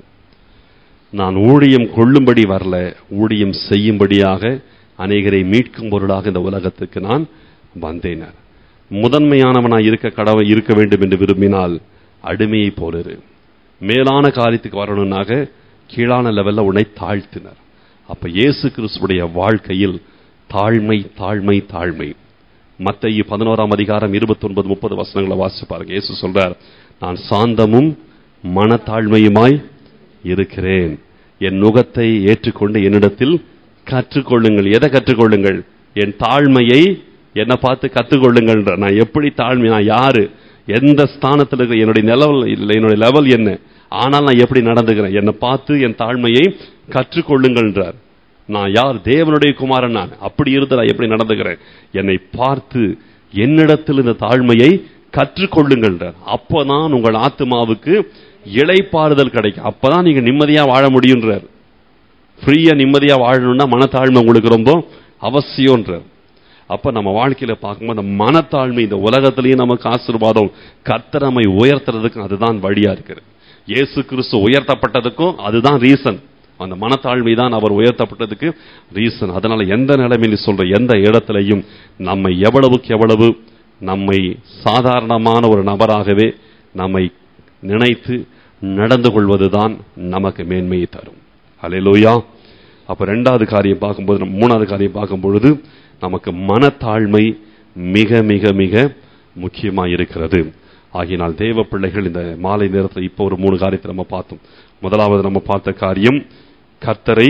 நான் ஊழியம் கொள்ளும்படி வரல ஊழியம் செய்யும்படியாக அநேகரை மீட்கும் பொருளாக இந்த உலகத்துக்கு நான் வந்தேனர் முதன்மையானவனாய் இருக்க கடவை இருக்க வேண்டும் என்று விரும்பினால் அடிமையை போலிரு மேலான காரியத்துக்கு வரணும்னாக கீழான லெவல்ல உன்னை தாழ்த்தினர் அப்ப இயேசு கிறிஸ்துடைய வாழ்க்கையில் தாழ்மை தாழ்மை தாழ்மை மத்திய பதினோராம் அதிகாரம் இருபத்தி ஒன்பது முப்பது வசனங்களை வாசிச்சு பாருங்க இயேசு சொல்றார் நான் சாந்தமும் மனத்தாழ்மையுமாய் இருக்கிறேன் என் நுகத்தை ஏற்றுக்கொண்டு என்னிடத்தில் கற்றுக்கொள்ளுங்கள் எதை கற்றுக்கொள்ளுங்கள் என் தாழ்மையை என்னை பார்த்து கற்றுக்கொள்ளுங்கள் நான் எப்படி தாழ்மை நான் யாரு எந்த ஸ்தானத்தில் இருக்கிற என்னுடைய நிலவல் இல்லை என்னுடைய லெவல் என்ன ஆனால் நான் எப்படி நடந்துக்கிறேன் என்னை பார்த்து என் தாழ்மையை கற்றுக்கொள்ளுங்கள்ன்றார் நான் யார் தேவனுடைய குமாரன் நான் அப்படி இருந்து நான் எப்படி நடந்துக்கிறேன் என்னை பார்த்து என்னிடத்தில் இந்த தாழ்மையை கற்றுக்கொள்ளுங்கள்ன்றார் அப்பதான் உங்கள் ஆத்மாவுக்கு இளைப்பாறுதல் கிடைக்கும் அப்பதான் நீங்க நிம்மதியா வாழ முடியுன்றார் ஃப்ரீயா நிம்மதியா வாழணும்னா மனத்தாழ்மை உங்களுக்கு ரொம்ப அவசியம்ன்றார் அப்ப நம்ம வாழ்க்கையில பார்க்கும்போது அந்த மனத்தாழ்மை இந்த உலகத்திலேயே நமக்கு ஆசீர்வாதம் கர்த்தர் நம்மை உயர்த்துறதுக்கு அதுதான் வழியா இருக்குது இயேசு கிறிஸ்து உயர்த்தப்பட்டதுக்கும் அதுதான் ரீசன் அந்த மனத்தாழ்மை தான் அவர் உயர்த்தப்பட்டதுக்கு ரீசன் அதனால எந்த நிலைமையில சொல்ற எந்த இடத்திலையும் நம்மை எவ்வளவுக்கு எவ்வளவு நம்மை சாதாரணமான ஒரு நபராகவே நம்மை நினைத்து நடந்து கொள்வதுதான் நமக்கு மேன்மையை தரும் அலையிலோயா அப்ப ரெண்டாவது காரியம் பார்க்கும்போது நம்ம மூணாவது காரியம் பார்க்கும் பொழுது நமக்கு மனத்தாழ்மை மிக மிக மிக முக்கியமா இருக்கிறது ஆகினால் தேவ பிள்ளைகள் இந்த மாலை நேரத்தில் இப்போ ஒரு மூணு காரியத்தை நம்ம பார்த்தோம் முதலாவது நம்ம பார்த்த காரியம் கர்த்தரை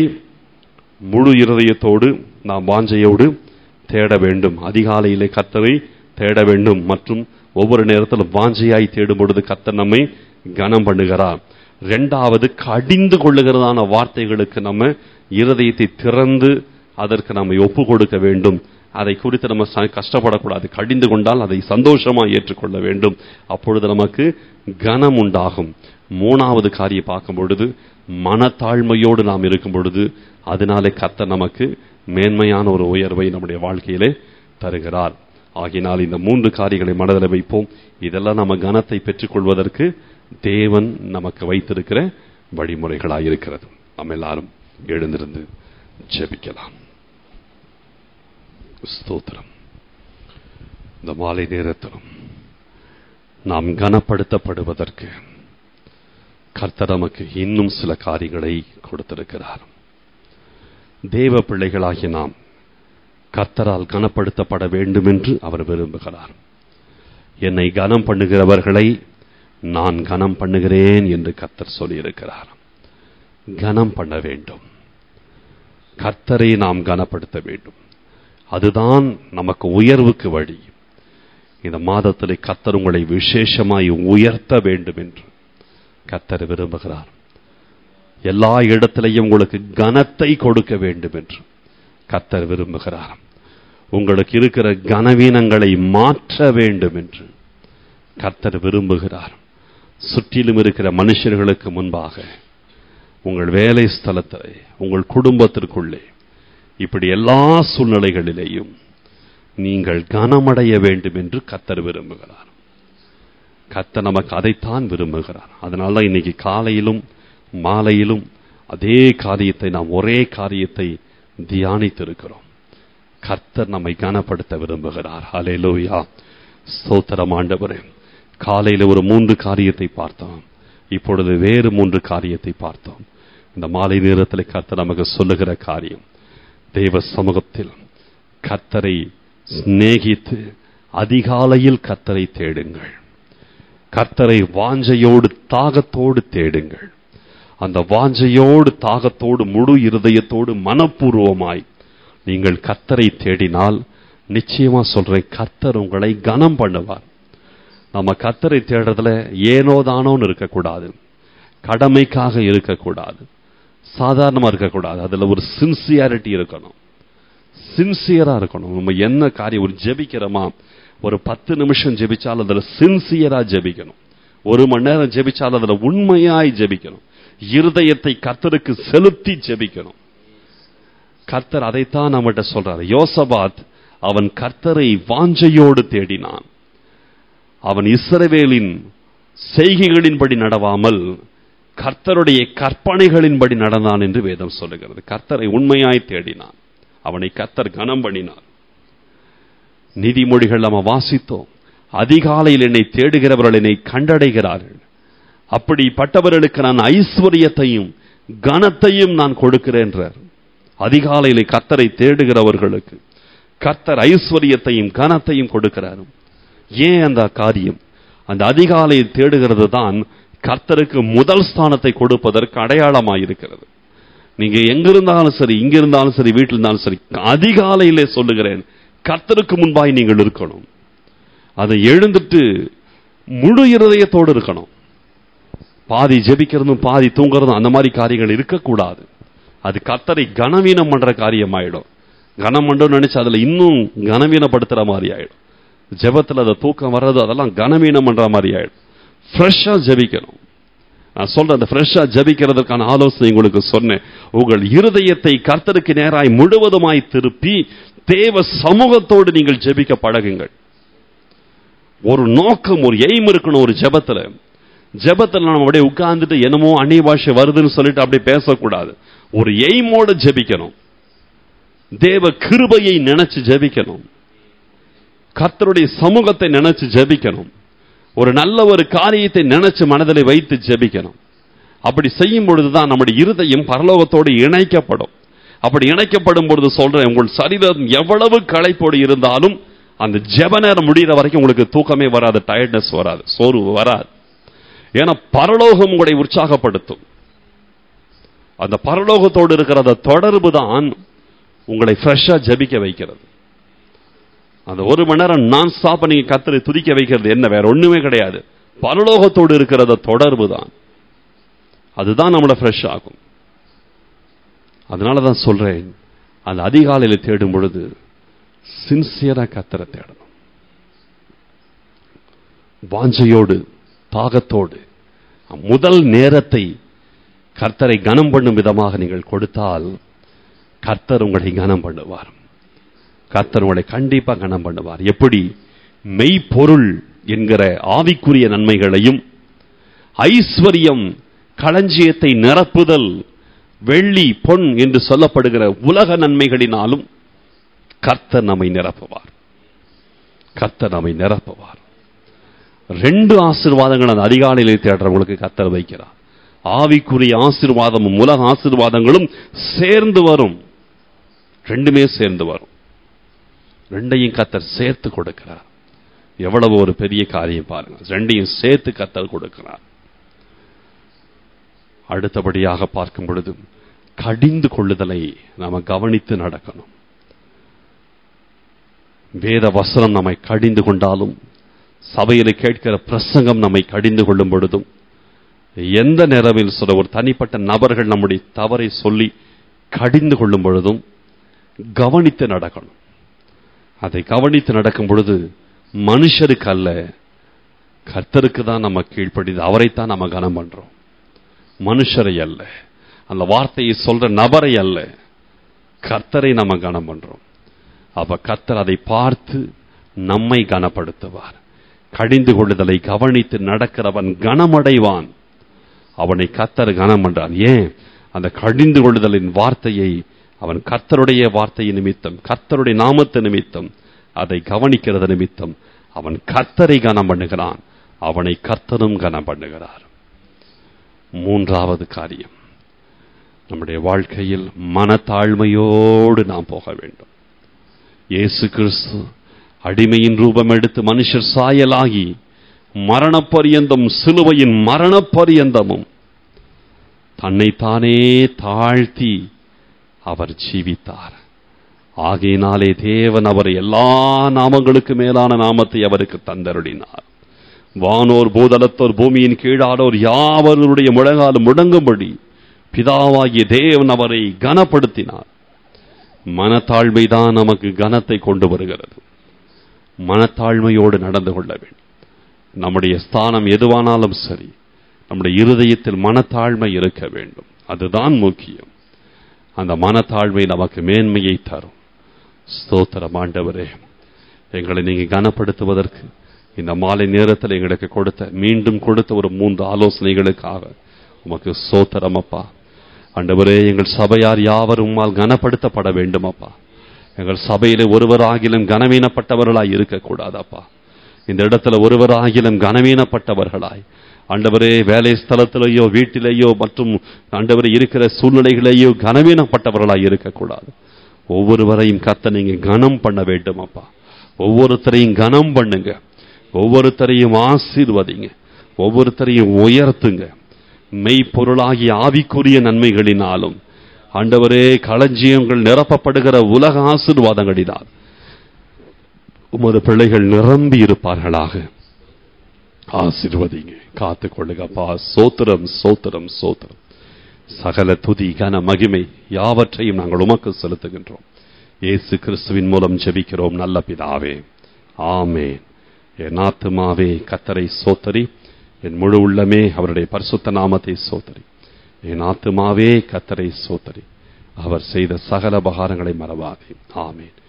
முழு இருதயத்தோடு நாம் வாஞ்சையோடு தேட வேண்டும் அதிகாலையிலே கர்த்தரை தேட வேண்டும் மற்றும் ஒவ்வொரு நேரத்திலும் வாஞ்சையாய் தேடும் பொழுது கர்த்தர் நம்மை கனம் பண்ணுகிறார் ரெண்டாவது கடிந்து கொள்ளுகிறதான வார்த்தைகளுக்கு நம்ம இருதயத்தை திறந்து அதற்கு நம்மை ஒப்பு கொடுக்க வேண்டும் அதை குறித்து நம்ம ச- கஷ்டப்படக்கூடாது கடிந்து கொண்டால் அதை சந்தோஷமா ஏற்றுக்கொள்ள வேண்டும் அப்பொழுது நமக்கு கனம் உண்டாகும் மூணாவது காரியம் பார்க்கும் பொழுது மனத்தாழ்மையோடு நாம் இருக்கும் பொழுது அதனாலே கர்த்தர் நமக்கு மேன்மையான ஒரு உயர்வை நம்முடைய வாழ்க்கையிலே தருகிறார் ஆகினால் இந்த மூன்று காரியங்களை மனதில் வைப்போம் இதெல்லாம் நம்ம கனத்தை பெற்றுக்கொள்வதற்கு தேவன் நமக்கு வைத்திருக்கிற வழிமுறைகளாக இருக்கிறது நம்ம எல்லாரும் எழுந்திருந்து ஜெபிக்கலாம் ஸ்தோத்திரம் இந்த மாலை நேரத்திலும் நாம் கனப்படுத்தப்படுவதற்கு கர்த்தர் நமக்கு இன்னும் சில காரியங்களை கொடுத்திருக்கிறார் தேவ பிள்ளைகளாகிய நாம் கர்த்தரால் கனப்படுத்தப்பட வேண்டும் என்று அவர் விரும்புகிறார் என்னை கனம் பண்ணுகிறவர்களை நான் கனம் பண்ணுகிறேன் என்று கர்த்தர் சொல்லியிருக்கிறார் கனம் பண்ண வேண்டும் கர்த்தரை நாம் கனப்படுத்த வேண்டும் அதுதான் நமக்கு உயர்வுக்கு வழி இந்த மாதத்திலே கர்த்தர் உங்களை விசேஷமாய் உயர்த்த வேண்டும் என்று கர்த்தர் விரும்புகிறார் எல்லா இடத்திலையும் உங்களுக்கு கனத்தை கொடுக்க வேண்டும் என்று கர்த்தர் விரும்புகிறார் உங்களுக்கு இருக்கிற கனவீனங்களை மாற்ற வேண்டும் என்று கர்த்தர் விரும்புகிறார் சுற்றிலும் இருக்கிற மனுஷர்களுக்கு முன்பாக உங்கள் வேலை ஸ்தலத்திலே உங்கள் குடும்பத்திற்குள்ளே இப்படி எல்லா சூழ்நிலைகளிலேயும் நீங்கள் கனமடைய வேண்டும் என்று கர்த்தர் விரும்புகிறார் கர்த்தர் நமக்கு அதைத்தான் விரும்புகிறார் அதனால தான் இன்னைக்கு காலையிலும் மாலையிலும் அதே காரியத்தை நாம் ஒரே காரியத்தை தியானித்திருக்கிறோம் கர்த்தர் நம்மை கனப்படுத்த விரும்புகிறார் ஹalleluya ஸ்தோத்திரம் ஆண்டவரே காலையில ஒரு மூன்று காரியத்தை பார்த்தோம் இப்பொழுது வேறு மூன்று காரியத்தை பார்த்தோம் இந்த மாலை நேரத்தில் கர்த்தர் நமக்கு சொல்லுகிற காரியம் தேவ சமூகத்தில் கர்த்தரை சிநேகித்து அதிகாலையில் கர்த்தரை தேடுங்கள் கர்த்தரை வாஞ்சையோடு தாகத்தோடு தேடுங்கள் அந்த வாஞ்சையோடு தாகத்தோடு முழு இருதயத்தோடு மனப்பூர்வமாய் நீங்கள் கர்த்தரை தேடினால் நிச்சயமா சொல்றேன் கர்த்தர் உங்களை கனம் பண்ணுவார் நம்ம கர்த்தரை தேடுறதுல ஏனோ தானோன்னு இருக்கக்கூடாது கடமைக்காக இருக்கக்கூடாது சாதாரணமா இருக்கக்கூடாது அதுல ஒரு சின்சியாரிட்டி இருக்கணும் சின்சியரா இருக்கணும் நம்ம என்ன காரியம் ஒரு ஜெபிக்கிறோமா ஒரு பத்து நிமிஷம் ஜெபிச்சாலும் அதுல சின்சியரா ஜெபிக்கணும் ஒரு மணி நேரம் ஜெபிச்சாலும் அதுல உண்மையாய் ஜெபிக்கணும் இருதயத்தை கர்த்தருக்கு செலுத்தி ஜெபிக்கணும் கர்த்தர் அதைத்தான் நம்மகிட்ட சொல்றாரு யோசபாத் அவன் கர்த்தரை வாஞ்சையோடு தேடினான் அவன் இஸ்ரவேலின் செய்கைகளின்படி நடவாமல் கர்த்தருடைய கற்பனைகளின்படி நடந்தான் என்று வேதம் சொல்லுகிறது கர்த்தரை உண்மையாய் தேடினான் அவனை கர்த்தர் கனம் பண்ணினார் நீதிமொழிகள் நம்ம வாசித்தோம் அதிகாலையில் என்னை தேடுகிறவர்கள் என்னை கண்டடைகிறார்கள் அப்படிப்பட்டவர்களுக்கு நான் ஐஸ்வர்யத்தையும் கனத்தையும் நான் கொடுக்கிறேன் என்றார் அதிகாலையில் கர்த்தரை தேடுகிறவர்களுக்கு கர்த்தர் ஐஸ்வர்யத்தையும் கனத்தையும் கொடுக்கிறார் ஏன் அந்த காரியம் அந்த அதிகாலையில் தேடுகிறது தான் கர்த்தருக்கு முதல் ஸ்தானத்தை கொடுப்பதற்கு அடையாளமாயிருக்கிறது நீங்க எங்க இருந்தாலும் சரி இங்க இருந்தாலும் சரி வீட்டில் இருந்தாலும் சரி அதிகாலையிலே சொல்லுகிறேன் கர்த்தருக்கு முன்பாய் நீங்கள் இருக்கணும் அதை எழுந்துட்டு முழு இருதயத்தோடு இருக்கணும் பாதி ஜெபிக்கிறதும் பாதி தூங்குறதும் அந்த மாதிரி காரியங்கள் இருக்கக்கூடாது அது கர்த்தரை கனவீனம் பண்ற காரியமாயிடும் கனம் பண்ணணும்னு நினைச்சு அதுல இன்னும் கனவீனப்படுத்துற மாதிரி ஆயிடும் ஜெபத்துல அந்த தூக்கம் வர்றது அதெல்லாம் கனவீனம் பண்ற மாதிரி ஆயிடும் ஃப்ரெஷ்ஷா ஜெபிக்கணும் நான் சொல்றேன் அந்த ஃப்ரெஷ்ஷா ஜெபிக்கிறதுக்கான ஆலோசனை உங்களுக்கு சொன்னேன் உங்கள் இருதயத்தை கர்த்தருக்கு நேராய் முழுவதுமாய் திருப்பி தேவ சமூகத்தோடு நீங்கள் ஜெபிக்க பழகுங்கள் ஒரு நோக்கம் ஒரு எய்ம் இருக்கணும் ஒரு ஜெபத்துல ஜெபத்துல நம்ம அப்படியே உட்கார்ந்துட்டு என்னமோ அந்நிய பாஷை வருதுன்னு சொல்லிட்டு அப்படியே பேசக்கூடாது ஒரு எய்மோட ஜெபிக்கணும் தேவ கிருபையை நினைச்சு ஜெபிக்கணும் கர்த்தருடைய சமூகத்தை நினைச்சு ஜெபிக்கணும் ஒரு நல்ல ஒரு காரியத்தை நினைச்சு மனதில் வைத்து ஜெபிக்கணும் அப்படி செய்யும் பொழுதுதான் நம்முடைய இருதயம் பரலோகத்தோடு இணைக்கப்படும் அப்படி இணைக்கப்படும் பொழுது சொல்றேன் உங்கள் சரீரம் எவ்வளவு களைப்போடு இருந்தாலும் அந்த ஜெப நேரம் முடிகிற வரைக்கும் உங்களுக்கு தூக்கமே வராது டயர்ட்னஸ் வராது சோர்வு வராது ஏன்னா பரலோகம் உங்களை உற்சாகப்படுத்தும் அந்த பரலோகத்தோடு இருக்கிற அந்த தொடர்பு தான் உங்களை ஃப்ரெஷ்ஷா ஜபிக்க வைக்கிறது அந்த ஒரு மணி நேரம் நான் ஸ்டாப் நீங்க கத்தரை துதிக்க வைக்கிறது என்ன வேற ஒண்ணுமே கிடையாது பரலோகத்தோடு இருக்கிறத தொடர்பு தான் அதுதான் நம்மளை ஃப்ரெஷ் ஆகும் அதனால தான் சொல்றேன் அந்த அதிகாலையில் தேடும் பொழுது சின்சியரா கத்தரை தேடணும் வாஞ்சையோடு தாகத்தோடு முதல் நேரத்தை கர்த்தரை கனம் பண்ணும் விதமாக நீங்கள் கொடுத்தால் கர்த்தர் உங்களை கனம் பண்ணுவார் கர்த்தர் உங்களை கண்டிப்பா கனம் பண்ணுவார் எப்படி மெய்ப்பொருள் என்கிற ஆவிக்குரிய நன்மைகளையும் ஐஸ்வர்யம் களஞ்சியத்தை நிரப்புதல் வெள்ளி பொன் என்று சொல்லப்படுகிற உலக நன்மைகளினாலும் கர்த்தர் நம்மை நிரப்புவார் கர்த்தர் நம்மை நிரப்புவார் ரெண்டு ஆசீர்வாதங்கள் அந்த அதிகாலையிலே தேடுறவங்களுக்கு கர்த்தர் வைக்கிறார் ஆவிக்குரிய ஆசீர்வாதமும் உலக ஆசீர்வாதங்களும் சேர்ந்து வரும் ரெண்டுமே சேர்ந்து வரும் ரெண்டையும் கத்தர் சேர்த்து கொடுக்கிறார் எவ்வளவு ஒரு பெரிய காரியம் பாருங்க ரெண்டையும் சேர்த்து கத்தர் கொடுக்கிறார் அடுத்தபடியாக பார்க்கும் பொழுது கடிந்து கொள்ளுதலை நாம கவனித்து நடக்கணும் வேத வசனம் நம்மை கடிந்து கொண்டாலும் சபையில் கேட்கிற பிரசங்கம் நம்மை கடிந்து கொள்ளும் பொழுதும் எந்த நேரவில் சொல்ல ஒரு தனிப்பட்ட நபர்கள் நம்முடைய தவறை சொல்லி கடிந்து கொள்ளும் பொழுதும் கவனித்து நடக்கணும் அதை கவனித்து நடக்கும் பொழுது மனுஷருக்கு அல்ல கர்த்தருக்கு தான் நம்ம கீழ்ப்படிது அவரைத்தான் நம்ம கனம் பண்றோம் மனுஷரை அல்ல அந்த வார்த்தையை சொல்ற நபரை அல்ல கர்த்தரை நம்ம கனம் பண்றோம் அப்ப கர்த்தர் அதை பார்த்து நம்மை கனப்படுத்துவார் கடிந்து கொள்ளுதலை கவனித்து நடக்கிறவன் கனமடைவான் அவனை கத்தர் கனம் பண்றான் ஏன் அந்த கடிந்து கொள்ளுதலின் வார்த்தையை அவன் கர்த்தருடைய வார்த்தை நிமித்தம் கர்த்தருடைய நாமத்து நிமித்தம் அதை கவனிக்கிறது நிமித்தம் அவன் கர்த்தரை கனம் பண்ணுகிறான் அவனை கர்த்தரும் கனம் பண்ணுகிறார் மூன்றாவது காரியம் நம்முடைய வாழ்க்கையில் மனத்தாழ்மையோடு நாம் போக வேண்டும் இயேசு கிறிஸ்து அடிமையின் ரூபம் எடுத்து மனுஷர் சாயலாகி மரணப்பரியந்தம் சிலுவையின் மரணப்பரியந்தமும் தன்னைத்தானே தாழ்த்தி அவர் ஜீவித்தார் ஆகையினாலே தேவன் அவர் எல்லா நாமங்களுக்கு மேலான நாமத்தை அவருக்கு தந்தருளினார் வானோர் பூதலத்தோர் பூமியின் கீழானோர் யாவருடைய முழங்காலும் முடங்கும்படி பிதாவாகிய தேவன் அவரை கனப்படுத்தினார் மனத்தாழ்மைதான் நமக்கு கனத்தை கொண்டு வருகிறது மனத்தாழ்மையோடு நடந்து கொள்ள வேண்டும் நம்முடைய ஸ்தானம் எதுவானாலும் சரி நம்முடைய இருதயத்தில் மனத்தாழ்மை இருக்க வேண்டும் அதுதான் முக்கியம் அந்த மனத்தாழ்மை நமக்கு மேன்மையை தரும் ஸ்தோத்திரம் ஆண்டவரே எங்களை நீங்க கனப்படுத்துவதற்கு இந்த மாலை நேரத்தில் எங்களுக்கு கொடுத்த மீண்டும் கொடுத்த ஒரு மூன்று ஆலோசனைகளுக்காக உமக்கு சோத்திரம் அப்பா ஆண்டவரே எங்கள் சபையார் யாவரும் உம்மால் கனப்படுத்தப்பட வேண்டும் அப்பா எங்கள் சபையிலே ஒருவராகிலும் கனவீனப்பட்டவர்களாய் இருக்கக்கூடாது அப்பா இந்த இடத்துல ஒருவராகிலும் கனவீனப்பட்டவர்களாய் ஆண்டவரே வேலை ஸ்தலத்திலேயோ வீட்டிலேயோ மற்றும் ஆண்டவரே இருக்கிற சூழ்நிலைகளையோ கனவீனப்பட்டவர்களாய் இருக்கக்கூடாது ஒவ்வொருவரையும் கத்த நீங்க கனம் பண்ண வேண்டும் அப்பா ஒவ்வொருத்தரையும் கனம் பண்ணுங்க ஒவ்வொருத்தரையும் ஆசீர்வதிங்க ஒவ்வொருத்தரையும் உயர்த்துங்க மெய்ப்பொருளாகிய ஆவிக்குரிய நன்மைகளினாலும் ஆண்டவரே களஞ்சியங்கள் நிரப்பப்படுகிற உலக ஆசீர்வாதங்களினால் உமது பிள்ளைகள் நிரம்பி இருப்பார்களாக ஆசீர்வதிங்க காத்துக் கொள்ளுங்கப்பா சோத்திரம் சோத்திரம் சோத்திரம் சகல துதி கன மகிமை யாவற்றையும் நாங்கள் உமக்கு செலுத்துகின்றோம் இயேசு கிறிஸ்துவின் மூலம் ஜெபிக்கிறோம் நல்ல பிதாவே ஆமேன் என் ஆத்துமாவே கத்தரை சோத்தரி என் முழு உள்ளமே அவருடைய பரிசுத்த நாமத்தை சோத்தரி என் ஆத்துமாவே கத்தரை சோத்தரி அவர் செய்த சகல உபகாரங்களை மறவாதே ஆமேன்